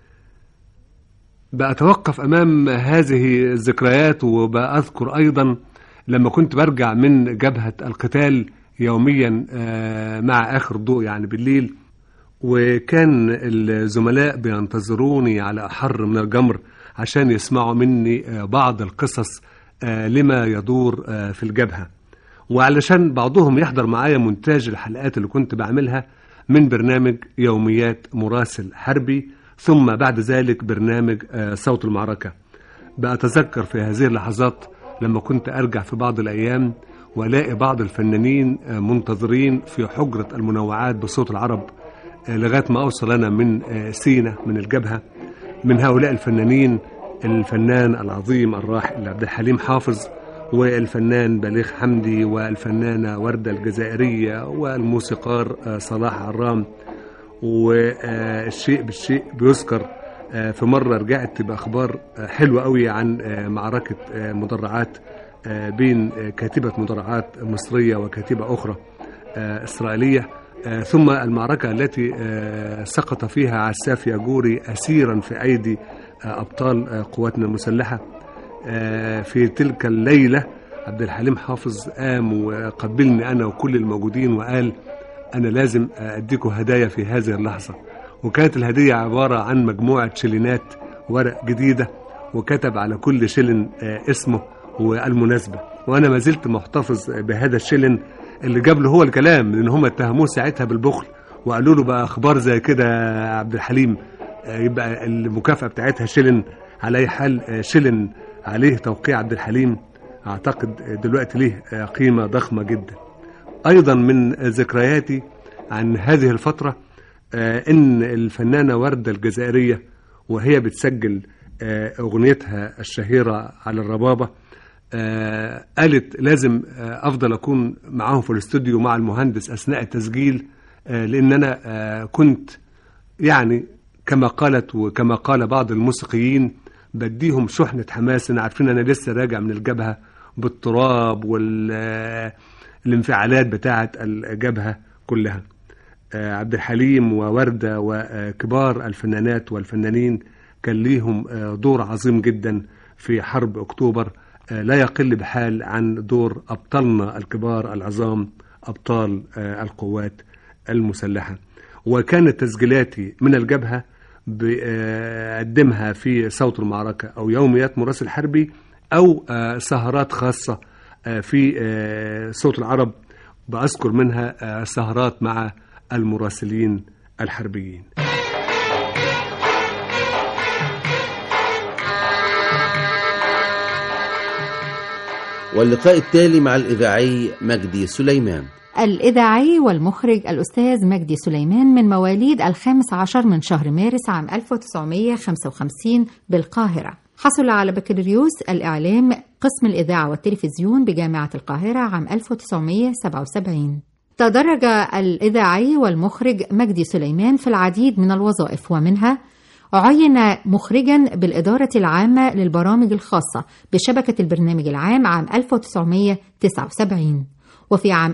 بأتوقف أمام هذه الذكريات وبأذكر أيضا لما كنت برجع من جبهة القتال يوميا آه، مع آخر ضوء يعني بالليل وكان الزملاء بينتظروني على أحر من الجمر عشان يسمعوا مني آه، بعض القصص آه، لما يدور آه، في الجبهة وعلشان بعضهم يحضر معايا مونتاج الحلقات اللي كنت بعملها من برنامج يوميات مراسل حربي ثم بعد ذلك برنامج آه، صوت المعركة بأتذكر في هذه اللحظات لما كنت أرجع في بعض الأيام وألاقي بعض الفنانين آه، منتظرين في حجرة المنوعات بصوت العرب آه، لغاية ما أوصل أنا من آه، سينا من الجبهة من هؤلاء الفنانين الفنان العظيم الراحل عبد الحليم حافظ والفنان بليغ حمدي والفنانة وردة الجزائرية والموسيقار آه، صلاح عرام والشيء بالشيء بيذكر آه، في مرة رجعت بأخبار آه، حلوة قوي عن آه، معركة آه، مدرعات آه، بين آه، كاتبة مدرعات مصرية وكاتبة أخرى آه، إسرائيلية آه، ثم المعركة التي آه، سقط فيها عساف ياجوري أسيرا في أيدي آه، أبطال آه، قواتنا المسلحة آه، في تلك الليلة عبد الحليم حافظ قام وقبلني أنا وكل الموجودين وقال أنا لازم أديكم هدايا في هذه اللحظة وكانت الهدية عبارة عن مجموعة شلينات ورق جديدة وكتب على كل شلن آه، اسمه والمناسبة وأنا ما زلت محتفظ بهذا الشلن اللي جاب له هو الكلام لأن هم اتهموه ساعتها بالبخل وقالوا له بقى أخبار زي كده يا عبد الحليم آه، يبقى المكافأة بتاعتها شلن على أي حال آه، شلن عليه توقيع عبد الحليم أعتقد دلوقتي ليه آه، قيمة ضخمة جدا أيضا من ذكرياتي عن هذه الفترة آه، إن الفنانة وردة الجزائرية وهي بتسجل آه، أغنيتها الشهيرة على الربابة آه، قالت لازم آه، أفضل أكون معاهم في الاستوديو مع المهندس أثناء التسجيل آه، لأن أنا آه، كنت يعني كما قالت وكما قال بعض الموسيقيين بديهم شحنة حماس أنا عارفين أنا لسه راجع من الجبهة بالتراب والانفعالات بتاعة الجبهة كلها آه، عبد الحليم ووردة وكبار الفنانات والفنانين كان ليهم آه، دور عظيم جدا في حرب أكتوبر آه، لا يقل بحال عن دور أبطالنا الكبار العظام أبطال آه، القوات المسلحة وكانت تسجيلاتي من الجبهة بقدمها في صوت المعركة أو يوميات مراسل حربي أو آه، سهرات خاصة آه، في آه، صوت العرب بأذكر منها آه، سهرات مع المراسلين الحربيين واللقاء التالي مع الإذاعي مجدي سليمان الإذاعي والمخرج الأستاذ مجدي سليمان من مواليد الخامس عشر من شهر مارس عام 1955 بالقاهرة حصل على بكالوريوس الإعلام قسم الإذاعة والتلفزيون بجامعة القاهرة عام 1977 تدرج الإذاعي والمخرج مجدي سليمان في العديد من الوظائف ومنها عين مخرجا بالإدارة العامة للبرامج الخاصة بشبكة البرنامج العام عام 1979 وفي عام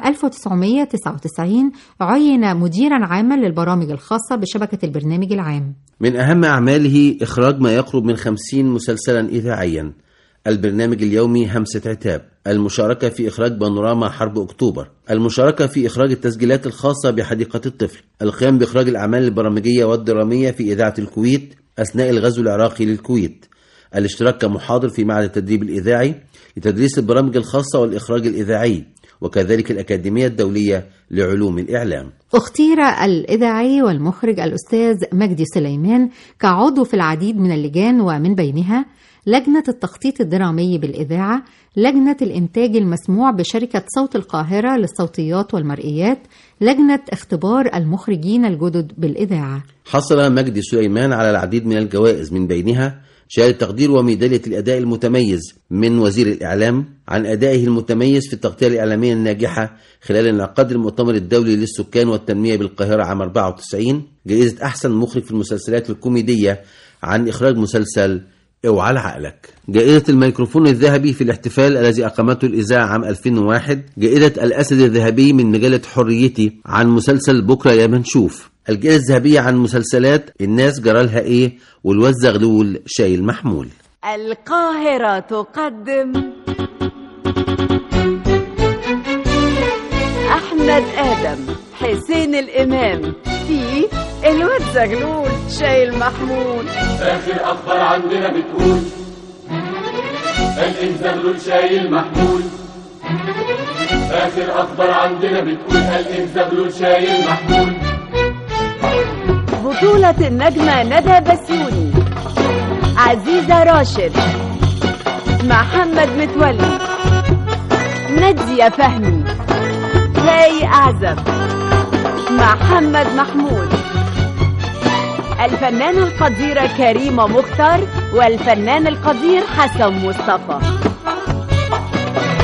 1999 عين مديرا عاما للبرامج الخاصة بشبكة البرنامج العام من أهم أعماله إخراج ما يقرب من خمسين مسلسلا إذاعيا البرنامج اليومي همسة عتاب المشاركة في إخراج بانوراما حرب أكتوبر المشاركة في إخراج التسجيلات الخاصة بحديقة الطفل القيام بإخراج الأعمال البرامجية والدرامية في إذاعة الكويت أثناء الغزو العراقي للكويت الاشتراك كمحاضر في معهد التدريب الإذاعي لتدريس البرامج الخاصة والإخراج الإذاعي وكذلك الأكاديمية الدولية لعلوم الإعلام اختير الإذاعي والمخرج الأستاذ مجدي سليمان كعضو في العديد من اللجان ومن بينها لجنة التخطيط الدرامي بالإذاعة لجنة الإنتاج المسموع بشركة صوت القاهرة للصوتيات والمرئيات لجنة اختبار المخرجين الجدد بالإذاعة حصل مجدي سليمان على العديد من الجوائز من بينها شهادة تقدير وميدالية الأداء المتميز من وزير الإعلام عن أدائه المتميز في التغطية الإعلامية الناجحة خلال انعقاد المؤتمر الدولي للسكان والتنمية بالقاهرة عام 94 جائزة أحسن مخرج في المسلسلات الكوميدية عن إخراج مسلسل اوعى لعقلك جائزة الميكروفون الذهبي في الاحتفال الذي أقامته الإذاعة عام 2001 جائزة الأسد الذهبي من مجلة حريتي عن مسلسل بكرة يا منشوف الجائزة الذهبية عن مسلسلات الناس جرالها إيه والواد زغلول شايل محمول القاهرة تقدم أحمد آدم حسين الإمام في الواد زغلول شايل محمود آخر أخبار عندنا بتقول قال زغلول شايل محمول آخر أخبار عندنا بتقول قال زغلول شايل محمول بطولة النجمة ندى بسيوني عزيزة راشد محمد متولي نادية فهمي هاي أعزب محمد محمود الفنانة القديرة كريمة مختار والفنان القدير حسن مصطفى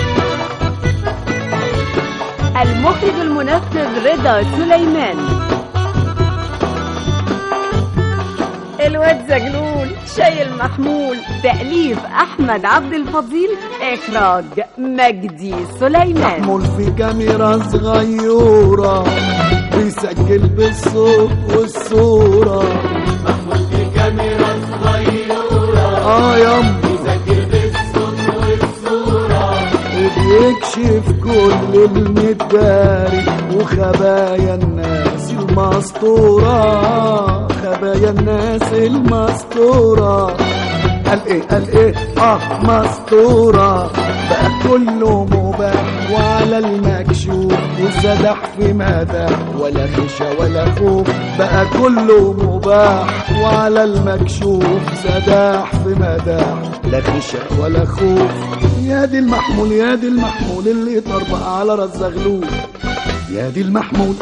المخرج المنفذ رضا سليمان الواد زجلول شايل محمول تأليف أحمد عبد الفضيل إخراج مجدي سليمان محمول في كاميرا صغيرة بيسجل بالصوت والصورة محمول في كاميرا صغيرة اه يام بيسجل بالصوت والصورة وبيكشف كل المداري وخبايا الناس المسطورة خبايا الناس المسطورة قال ايه قال ايه اه مسطورة بقى كله مباح وعلى المكشوف والزدح في مدى ولا خشى ولا خوف بقى كله مباح وعلى المكشوف زداح في مدى لا خشى ولا خوف يا دي المحمول يا دي المحمول اللي طربق على راس زغلول يا دي المحمول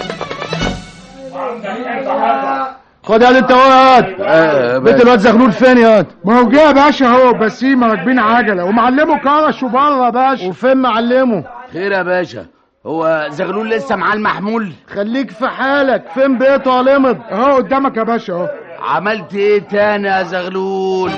خد يا انت واد بيت الواد زغلول فين يا واد ما هو جه يا باشا اهو بس هما راكبين عجله ومعلمه كرش بره يا باشا وفين معلمه خير يا باشا هو زغلول لسه معاه المحمول خليك في حالك فين بيته يا لمض اهو قدامك يا باشا اهو عملت ايه تاني يا زغلول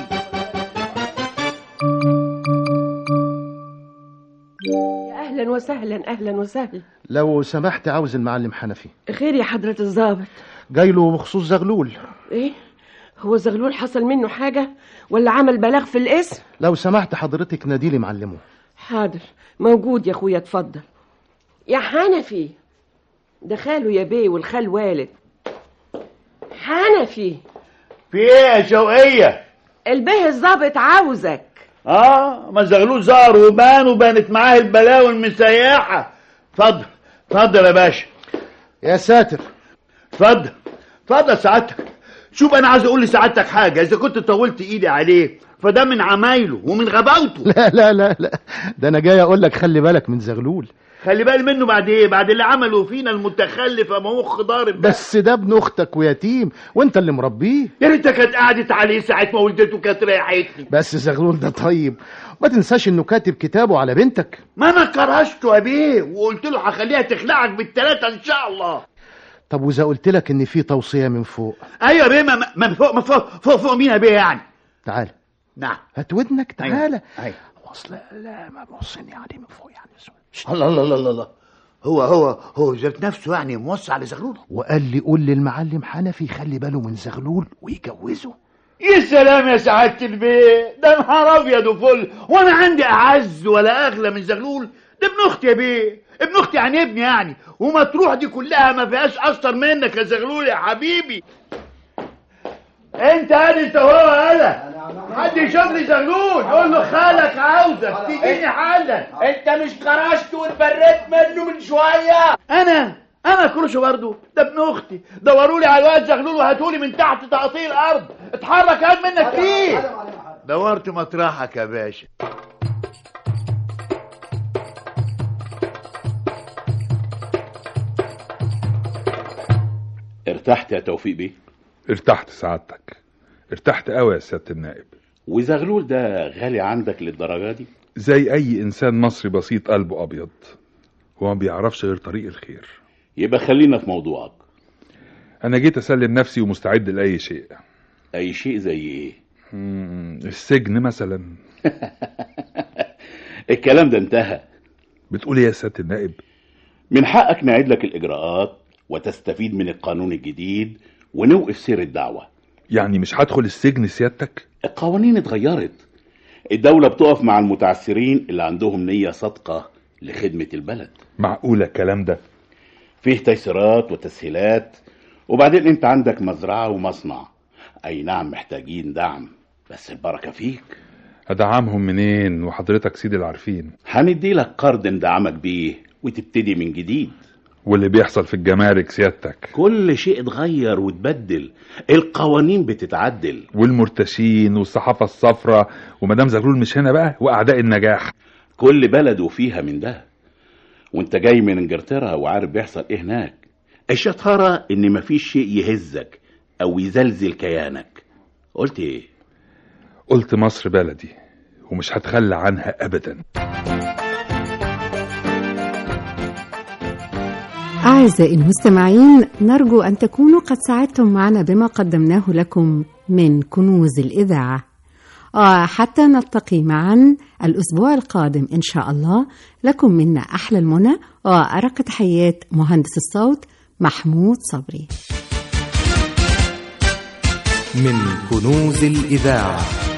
اهلا وسهلا اهلا وسهلا لو سمحت عاوز المعلم حنفي خير يا حضرة الضابط جاي له بخصوص زغلول ايه هو زغلول حصل منه حاجة ولا عمل بلاغ في الاسم لو سمحت حضرتك ناديلي معلمه حاضر موجود يا اخويا اتفضل يا حنفي ده خاله يا بيه والخال والد حنفي في ايه يا شوقية؟ البيه الظابط عاوزك اه ما زغلول ظهر وبان وبانت معاه البلاوي المسيحة اتفضل اتفضل يا باشا يا ساتر اتفضل اتفضل سعادتك شوف انا عايز اقول لسعادتك حاجة اذا كنت طولت ايدي عليه فده من عمايله ومن غباوته لا لا لا لا ده انا جاي اقول لك خلي بالك من زغلول خلي بالي منه بعد ايه بعد اللي عمله فينا المتخلف اما مخ ضارب ده. بس ده ابن اختك ويتيم وانت اللي مربيه يا ريتها كانت قعدت عليه ساعة ما ولدته كانت ريحتني بس زغلول ده طيب ما تنساش انه كاتب كتابه على بنتك ما انا كرهته يا بيه وقلت له هخليها تخلعك بالتلاتة ان شاء الله طب واذا قلت لك ان في توصيه من فوق ايوه يا بيه ما, ما ما فوق ما فوق فوق, فوق مين يا بيه يعني تعال نعم هات ودنك تعالى ايوه اصل لا ما موصيني يعني من فوق يعني الله الله الله الله هو هو هو ذات نفسه يعني موصي على زغلول وقال لي قول للمعلم حنفي يخلي باله من زغلول ويجوزه يا سلام يا سعادة البيه ده نهار ابيض وفل وانا عندي اعز ولا اغلى من زغلول ده ابن اختي يا بيه ابن اختي يعني ابني يعني وما تروح دي كلها ما فيهاش اشطر منك يا زغلول يا حبيبي انت هادي انت هو هلا حد يشوف لي زغلول قول له خالك عاوزك تديني حالا انت مش كرشت واتبريت منه من شويه انا انا كرشه برضه ده ابن اختي دوروا لي على الواد زغلول وهاتوا لي من تحت تقطيع الارض اتحرك هات منك فيه دورت مطرحك يا باشا ارتحت يا توفيق بيه ارتحت سعادتك ارتحت قوي يا سياده النائب وزغلول ده غالي عندك للدرجه دي زي اي انسان مصري بسيط قلبه ابيض هو ما بيعرفش غير طريق الخير يبقى خلينا في موضوعك انا جيت اسلم نفسي ومستعد لاي شيء اي شيء زي ايه مم، السجن مثلا الكلام ده انتهى بتقول ايه يا سياده النائب من حقك نعيد لك الاجراءات وتستفيد من القانون الجديد ونوقف سير الدعوه يعني مش هدخل السجن سيادتك القوانين اتغيرت الدولة بتقف مع المتعسرين اللي عندهم نية صادقة لخدمة البلد معقوله الكلام ده فيه تيسيرات وتسهيلات وبعدين انت عندك مزرعة ومصنع اي نعم محتاجين دعم بس البركة فيك ادعمهم منين وحضرتك سيدي العارفين هندي لك قرض ندعمك بيه وتبتدي من جديد واللي بيحصل في الجمارك سيادتك كل شيء اتغير واتبدل القوانين بتتعدل والمرتشين والصحافه الصفراء ومدام زغلول مش هنا بقى واعداء النجاح كل بلد وفيها من ده وانت جاي من انجلترا وعارف بيحصل ايه هناك الشطارة ان مفيش شيء يهزك او يزلزل كيانك قلت ايه قلت مصر بلدي ومش هتخلى عنها ابدا أعزائي المستمعين نرجو أن تكونوا قد ساعدتم معنا بما قدمناه لكم من كنوز الإذاعة وحتى نلتقي معا الأسبوع القادم إن شاء الله لكم منا أحلى المنى وأرق تحيات مهندس الصوت محمود صبري من كنوز الإذاعة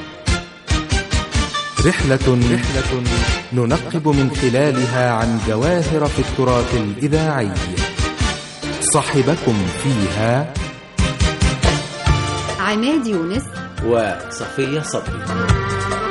رحلة رحلة ننقب من خلالها عن جواهر في التراث الإذاعي صاحبكم فيها عماد يونس وصفية صبري